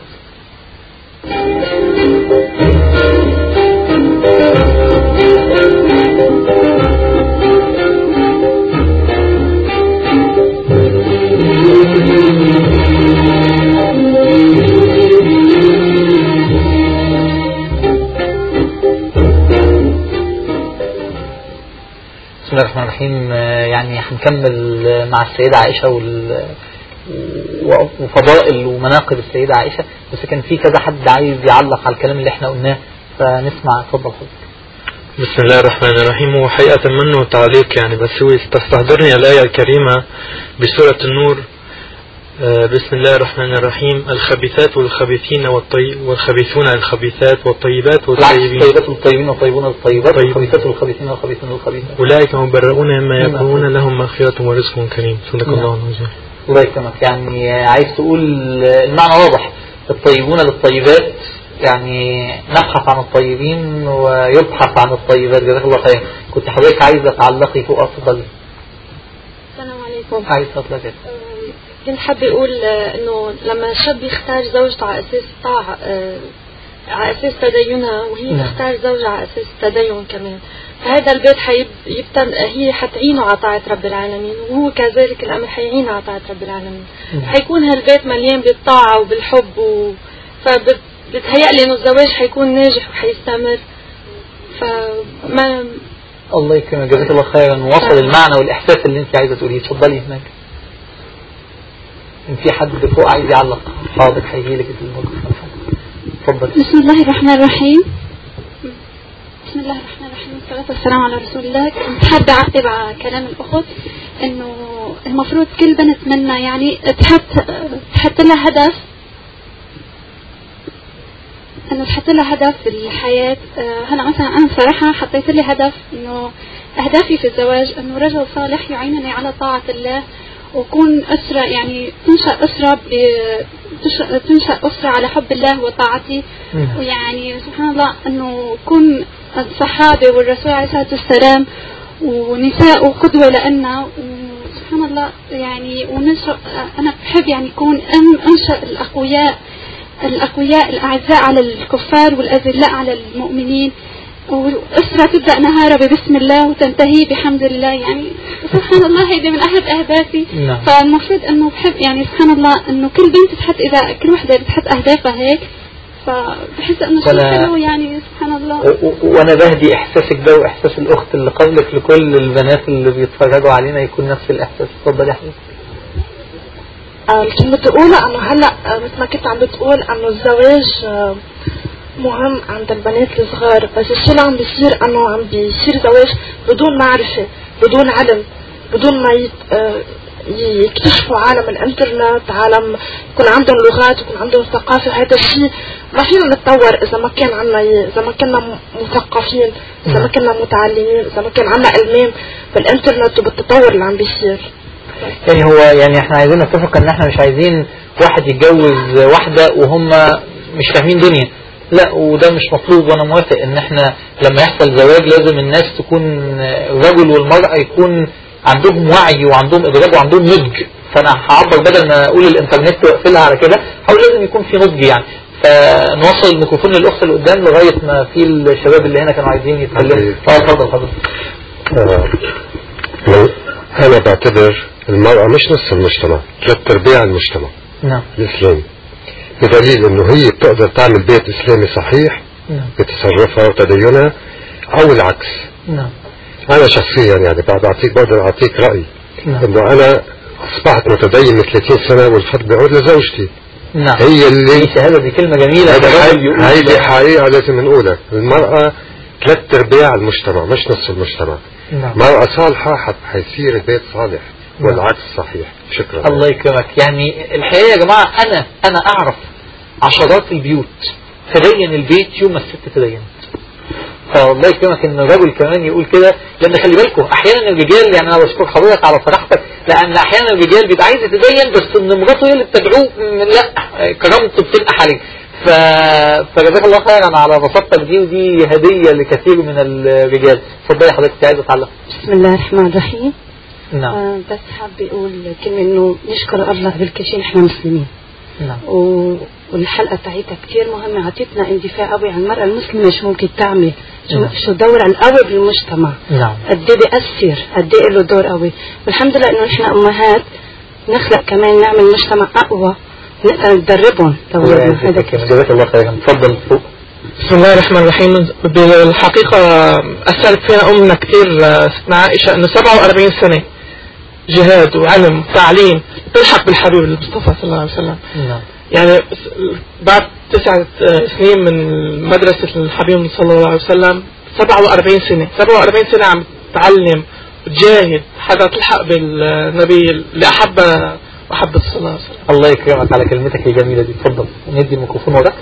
بسم الله الرحمن الرحيم يعني هنكمل مع السيدة عائشة وال وفضائل ومناقب السيدة عائشة بس كان في كذا حد عايز يعلق على الكلام اللي احنا قلناه فنسمع اتفضل حضرتك بسم الله الرحمن الرحيم وحقيقة منه تعليق يعني بس هو تستحضرني الآية الكريمة بسورة النور بسم الله الرحمن الرحيم الخبيثات والخبيثين والطي والخبيثون الخبيثات والطيبات والطيبين الطيبات والطيبين والطيبون الطيبات والخبيثات والخبيثين والخبيثون الخبيثات أولئك مبرؤون مما يقولون لهم مغفرة ورزق كريم صدق الله العظيم الله يكرمك يعني عايز تقول المعنى واضح الطيبون للطيبات يعني نبحث عن الطيبين ويبحث عن الطيبات جزاك الله خير كنت حضرتك عايزة تعلقي فوق أفضل السلام عليكم عايز تطلق كنت حابة أقول إنه لما الشاب يختار زوجته على أساس طاعة على أساس تدينها وهي نعم. تختار زوجها على أساس تدين كمان فهذا البيت حيب يبتن هي حتعينه على طاعة رب العالمين وهو كذلك الأمر حيعينه على طاعة رب العالمين نعم. حيكون هالبيت مليان بالطاعة وبالحب و... فبتهيألي إنه الزواج حيكون ناجح وحيستمر فما الله يكرمك جزاك الله خيرا وصل المعنى والإحساس اللي أنت عايزة تقوليه اتفضلي هناك إن في حد فوق عايز يعلق حاضر هيجي لك الموقف اتفضل بسم الله الرحمن الرحيم بسم الله الرحمن الرحيم والصلاة والسلام على رسول الله كنت حابة أعقب على كلام الأخت إنه المفروض كل بنت منا يعني تحط تحط لها هدف إنه تحط لها هدف في الحياة آه، هلا مثلا أنا صراحة حطيت لي هدف إنه أهدافي في الزواج إنه رجل صالح يعينني على طاعة الله وكون أسرة يعني تنشأ أسرة ب- تنشأ- تنشأ أسرة على حب الله وطاعته نعم. ويعني سبحان الله أنه يكون الصحابة والرسول عليه الصلاة والسلام ونساء قدوة لنا وسبحان الله يعني وننشأ أنا بحب يعني يكون أن أنشأ الأقوياء الأقوياء الأعزاء على الكفار والأذلاء على المؤمنين وأسرة تبدأ نهارها بسم الله وتنتهي بحمد الله يعني سبحان الله هيدي من أحد أهدافي نعم. فالمفروض أنه بحب يعني سبحان الله أنه كل بنت تحط إذا كل وحدة بتحط أهدافها هيك فبحس أنه شيء وأنا- حلو يعني سبحان الله و- و- وانا بهدي احساسك ده واحساس الاخت اللي قبلك لكل البنات اللي بيتفرجوا علينا يكون نفس الاحساس اتفضل يا حبيبي آه، اللي كنت بتقوله انه هلا آه، مثل ما كنت عم بتقول انه الزواج آه، مهم عند البنات الصغار بس الشيء اللي عم بيصير انه عم بيصير زواج بدون معرفة بدون علم بدون ما يت... آه، يكتشفوا عالم الانترنت عالم يكون عندهم لغات يكون عندهم ثقافة هذا الشيء ما فينا نتطور اذا ما كان عنا اذا ما كنا م- مثقفين اذا ما كنا متعلمين اذا ما كان عنا علمين بالانترنت وبالتطور اللي عم بيصير يعني هو يعني احنا عايزين نتفق ان احنا مش عايزين واحد يتجوز واحدة وهم مش فاهمين دنيا لا وده مش مطلوب وانا موافق ان احنا لما يحصل زواج لازم الناس تكون الرجل والمرأة يكون عندهم وعي وعندهم ادراك وعندهم نضج فانا هعبر بدل ما اقول الانترنت واقفلها على كده هقول لازم يكون في نضج يعني فنوصل الميكروفون للاخت اللي قدام لغايه ما في الشباب اللي هنا كانوا عايزين يتكلموا اه اتفضل حضرتك آه، لو أنا بعتبر المرأة مش نص المجتمع ثلاث أرباع المجتمع نعم الإسلامي بدليل إنه هي بتقدر تعمل بيت إسلامي صحيح نعم بتصرفها وتدينها أو العكس نعم أنا شخصيا يعني بعد أعطيك بقدر أعطيك رأي نعم إنه أنا أصبحت متدين من 30 سنة والفضل بيعود لزوجتي نعم هي اللي دي شهادة دي كلمة جميلة هذا ده راجل حي- يقول هيدي حقيقة لازم نقولها المرأة ثلاث أرباع المجتمع مش نص المجتمع نعم مرأة صالحة حت- حيصير البيت صالح نعم. والعكس صحيح شكرا الله يكرمك يعني الحقيقة يا جماعة أنا أنا أعرف عشرات البيوت تدين البيت يوم ما الست تدينت فالله يكرمك ان الرجل كمان يقول كده لان خلي بالكم احيانا الرجال يعني انا بشكر حضرتك على صراحتك لان احيانا الرجال بيبقى عايز يتدين بس ان مراته هي اللي بتدعوه م- لا كرامته بتنقح عليه ف... فجزاك الله خيرا على بساطتك دي ودي هديه لكثير من الرجال اتفضلي حضرتك كنت عايزه اتعلق بسم الله الرحمن الرحيم نعم آه بس حابة أقول كلمة إنه نشكر الله بالكل شيء نحن مسلمين نعم و... والحلقة بتاعتها كثير مهمة عطيتنا اندفاع قوي على المرأة المسلمة شو ممكن تعمل شو, نعم. شو دورها القوي بالمجتمع نعم قد ايه بيأثر قد ايه له دور قوي والحمد لله إنه نحن أمهات نخلق كمان نعمل مجتمع أقوى نقدر ندربهم لأولادنا هذا كله جزاك الله خيرا اتفضل فوق بسم الله الرحمن الرحيم بالحقيقة أثرت فينا أمنا كثير ستنا عائشة أنه 47 سنة جهاد وعلم وتعليم تلحق بالحبيب المصطفى صلى الله عليه وسلم نعم يعني بعد تسعة سنين من مدرسة الحبيب صلى الله عليه وسلم 47 سنة 47 سنة عم تعلم وتجاهد حتى تلحق بالنبي اللي أحبها وأحبت صلى الله عليه وسلم الله يكرمك على كلمتك الجميلة دي اتفضل ندي الميكروفون وراك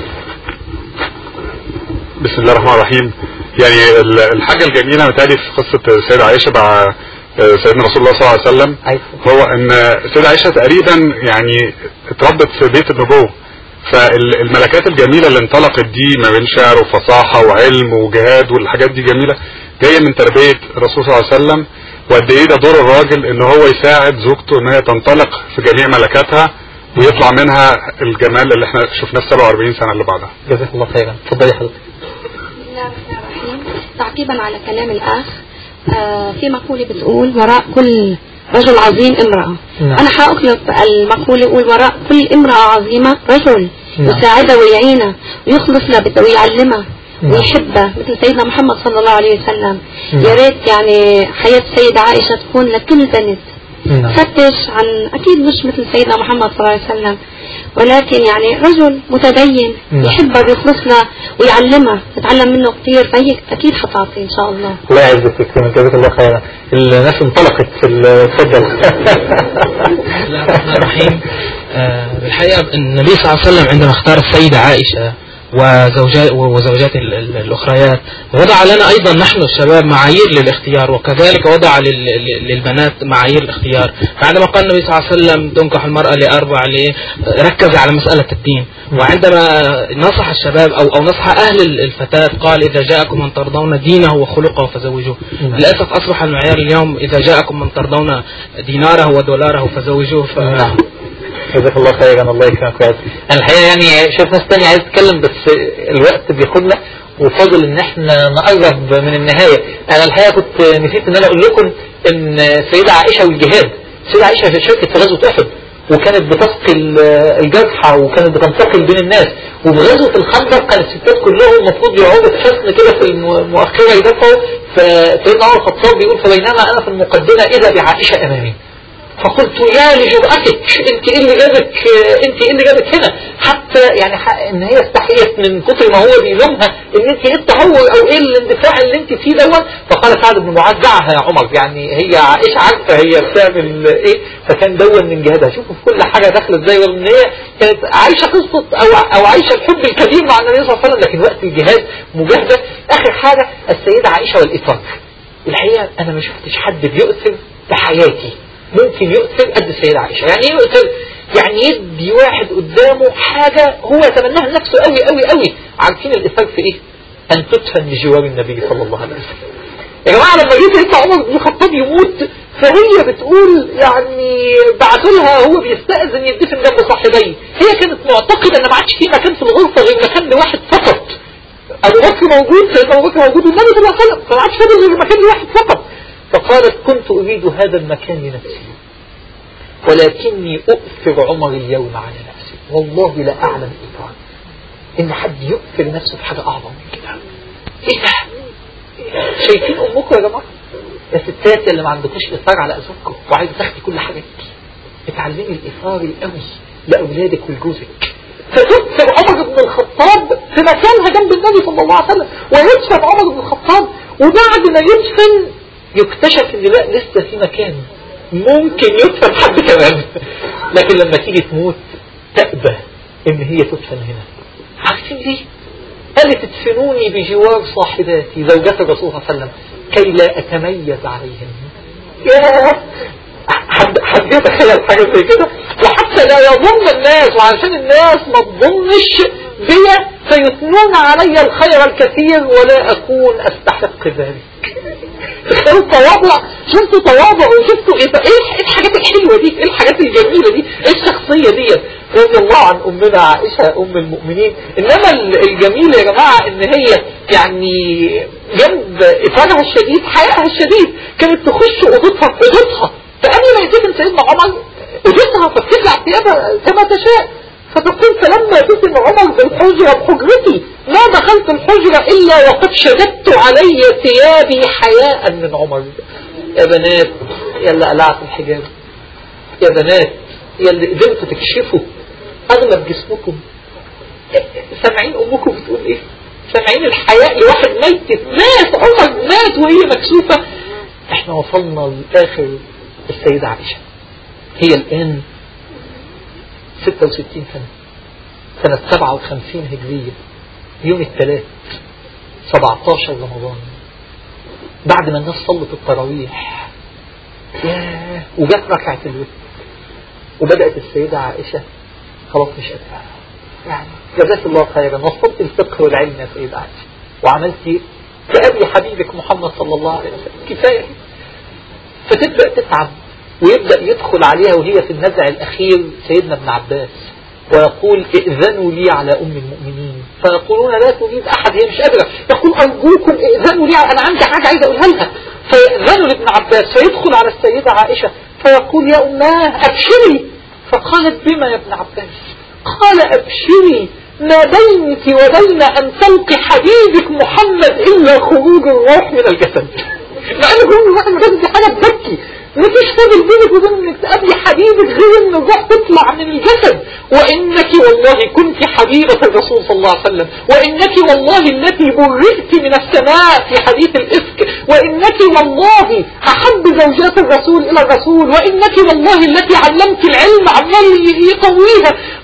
بسم الله الرحمن الرحيم يعني ال- الحاجة الجميلة متهيألي في قصة السيدة عائشة مع سيدنا رسول الله صلى الله عليه وسلم أيوة. هو ان السيدة عائشة تقريبا يعني اتربت في بيت النبوة فالملكات الجميلة اللي انطلقت دي ما بين شعر وفصاحة وعلم وجهاد والحاجات دي جميلة جاية من تربية الرسول صلى الله عليه وسلم وقد ايه ده دور الراجل ان هو يساعد زوجته ان هي تنطلق في جميع ملكاتها ويطلع منها الجمال اللي احنا شفناه في 47 سنة اللي بعدها جزاك الله خيرا اتفضلي حضرتك بسم الله الرحمن الرحيم تعقيبا على كلام الأخ آه في مقولة بتقول وراء كل رجل عظيم امرأة نعم. أنا حأخلق المقولة يقول وراء كل امرأة عظيمة رجل نعم. يساعدها ويعينها ويخلص لها بده ويعلمها نعم. ويحبها مثل سيدنا محمد صلى الله عليه وسلم نعم. يا ريت يعني حياة السيدة عائشة تكون لكل بنت نعم فتش عن أكيد مش مثل سيدنا محمد صلى الله عليه وسلم ولكن يعني رجل متدين نعم. يحبها بيخلص لها ويعلمها تتعلم منه كثير فهي أكيد حتعطي إن شاء الله الله يعزك ويكرمك جزاك الله خيرا الناس انطلقت في ال- اتفضل بسم الله الرحمن الرحيم آه، بالحقيقة النبي صلى الله عليه وسلم عندما اختار السيدة عائشة وزوجات وزوجات ال- ال- الأخريات وضع لنا أيضا نحن الشباب معايير للاختيار وكذلك وضع لل- لل- للبنات معايير الاختيار فعندما قال النبي صلى الله عليه وسلم تنكح المرأة لأربع ليه ركز على مسألة الدين وعندما نصح الشباب أو أو نصح أهل ال- الفتاة قال إذا جاءكم من ترضون دينه وخلقه فزوجوه نعم. للأسف أصبح المعيار اليوم إذا جاءكم من ترضون ديناره ودولاره فزوجوه ف... نعم جزاك الله خيرا الله يكرمك ويعزك انا الحقيقه يعني شايف ناس تانية عايز تتكلم بس الوقت بياخدنا وفاضل ان احنا نقرب من النهايه انا الحقيقه كنت نسيت ان انا اقول لكم ان السيده عائشه والجهاد السيده عائشه شاركت في غزوه احد وكانت بتسقي ال- الجرحى وكانت بتنتقل بين الناس وفي غزوه الخندق كان الستات كلهم المفروض يقعدوا في حصن كده في المؤخره يدافعوا فسيدنا عمر الخطاب بيقول فبينما انا في المقدمه اذا بعائشه امامي فقلت يا لجرأتك انت ايه اللي جابك انت ايه اللي جابك هنا حتى يعني ح- ان هي استحيت من كتر ما هو بيلومها ان انت ايه التهور او ايه الاندفاع اللي انت فيه دون فقال سعد بن معاذ دعها يا عمر يعني هي عائشه عارفه هي بتعمل ايه فكان دون من جهادها شوفوا في كل حاجه داخله ازاي رغم ان هي كانت عايشه قصه او او عايشه الحب الكبير مع النبي صلى الله عليه وسلم لكن وقت الجهاد مجاهده اخر حاجه السيده عائشه والاثار الحقيقه انا ما شفتش حد بيؤثر في حياتي ممكن يؤثر قد السيدة عائشة يعني ايه يؤثر يعني يدي واحد قدامه حاجة هو يتمناها لنفسه قوي قوي قوي عارفين الإثار في ايه أن تدفن بجوار النبي صلى الله عليه وسلم يا جماعة لما جه سيدنا عمر بن الخطاب يموت فهي بتقول يعني بعتوا لها هو بيستأذن يدفن جنب صاحبيه هي كانت معتقدة ان ما عادش في مكان في الغرفة غير مكان لواحد فقط ابو بكر موجود سيدنا ابو بكر موجود والنبي صلى الله عليه وسلم فما عادش فاضل غير مكان لواحد فقط فقالت كنت اريد هذا المكان لنفسي ولكني اؤثر عمر اليوم على نفسي والله لا اعلم ايثار ان حد يؤثر نفسه بحاجه اعظم من كده ايه ده شايفين امكم يا جماعه يا ستات اللي ما عندكوش اثار على ازواجكم وعايزه تاخدي كل حاجه ليكي اتعلمي الاثار القوي لاولادك ولجوزك فتدفن عمر بن الخطاب في مكانها جنب النبي صلى الله عليه وسلم ويدفن عمر بن الخطاب وبعد ما يدفن يكتشف ان لا لسه في مكان ممكن يدفن حد كمان لكن لما تيجي تموت تأبى ان هي تدفن هنا عارفين ليه قالت ادفنوني بجوار صاحباتي زوجات الرسول صلى الله عليه وسلم كي لا اتميز عليهن ياه حد حد يتخيل حاجة زي كده وحتى لا يظن الناس وعشان الناس ما تظنش بيا فيثنون علي الخير الكثير ولا أكون أستحق ذلك تخيلوا التواضع شفتوا تواضع وشفتوا ايه ايه إيه الحاجات الحلوة دي ايه الحاجات الجميلة دي ايه الشخصية دي رضي الله عن امنا عائشة ام المؤمنين انما ال- الجميل يا جماعة ان هي يعني جنب اثارها الشديد حيائها الشديد كانت تخش اوضتها اوضتها فقبل ما يدفن سيدنا عمر اوضتها فبتخلع ثيابها كما تشاء فتقول فلما دفن عمر في الحجرة بحجرتي ما دخلت الحجرة إلا وقد شددت علي ثيابي حياء من عمر يا بنات يا اللي قلعت الحجاب يا بنات يا اللي قدرتوا تكشفوا أغلب جسمكم سامعين أمكم بتقول إيه سامعين الحياء لواحد ميت مات عمر مات وهي مكسوفة احنا وصلنا لآخر السيدة عائشة هي الآن 66 سنة سنة 57 هجرية يوم الثلاث 17 رمضان بعد ما الناس صلت التراويح ياه وجت ركعة الوتر وبدأت السيدة عائشة خلاص مش قادرة يعني جزاك الله خيرا وصلت الفقه والعلم يا سيدة عائشة وعملتي كأبي حبيبك محمد صلى الله عليه وسلم كفاية فتبدأ تتعب ويبدأ يدخل عليها وهي في النزع الأخير سيدنا ابن عباس ويقول ائذنوا لي على أم المؤمنين فيقولون لا تريد أحد هي مش قادرة يقول أرجوكم ائذنوا لي أنا عندي حاجة عايز أقولها لها فيأذنوا لابن عباس فيدخل على السيدة عائشة فيقول يا أماه أبشري فقالت بما يا ابن عباس قال أبشري ما بينك وبين أن تلقي حبيبك محمد إلا خروج الروح من الجسد مع أن خروج الروح من الجسد دي حاجة تبكي مفيش فاضل بينك وبين انك تقابلي حبيبك غير ان الروح تطلع من الجسد وانك والله كنت حبيبة الرسول صلى الله عليه وسلم وانك والله التي برئت من السماء في حديث الافك وانك والله احب زوجات الرسول الى الرسول وانك والله التي علمت العلم عمال يقويها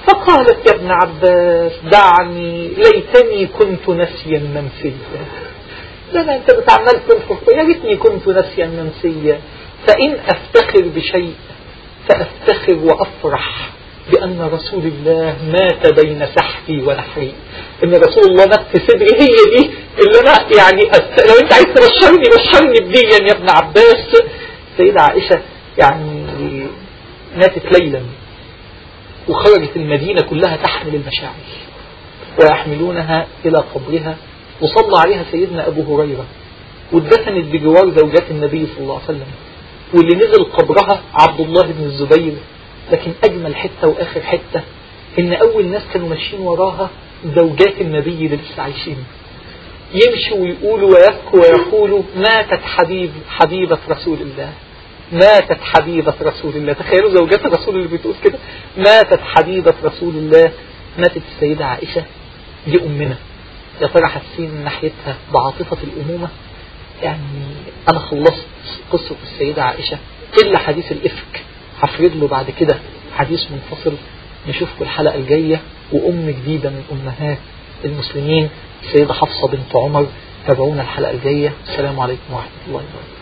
فقالت يا ابن عباس دعني ليتني كنت نسيا منسيا لا لا انت بتعمل تنفق يا ريتني كنت نسيا منسيا فإن أفتخر بشيء فأفتخر وأفرح بأن رسول الله مات بين سحفي ونحري إن رسول الله مات في صدري هي دي اللي أنا يعني أست... لو أنت عايز تبشرني بشرني بديا يا ابن عباس سيدة عائشة يعني ماتت ليلا وخرجت المدينة كلها تحمل المشاعر ويحملونها إلى قبرها وصلى عليها سيدنا أبو هريرة واتدفنت بجوار زوجات النبي صلى الله عليه وسلم واللي نزل قبرها عبد الله بن الزبير لكن أجمل حتة وآخر حتة إن أول ناس كانوا ماشيين وراها زوجات النبي اللي لسه عايشين يمشوا ويقولوا ويبكوا ويقولوا ماتت حبيب حبيبة رسول الله ماتت حبيبة رسول الله تخيلوا زوجات الرسول اللي بتقول كده ماتت حبيبة رسول الله ماتت السيدة عائشة دي أمنا يا ترى حاسين من ناحيتها بعاطفة الأمومة يعني أنا خلصت قصة السيدة عائشة إلا حديث الإفك هفرد له بعد كده حديث منفصل نشوفكم الحلقة الجاية وأم جديدة من أمهات المسلمين السيدة حفصة بنت عمر تابعونا الحلقة الجاية السلام عليكم ورحمة الله وبركاته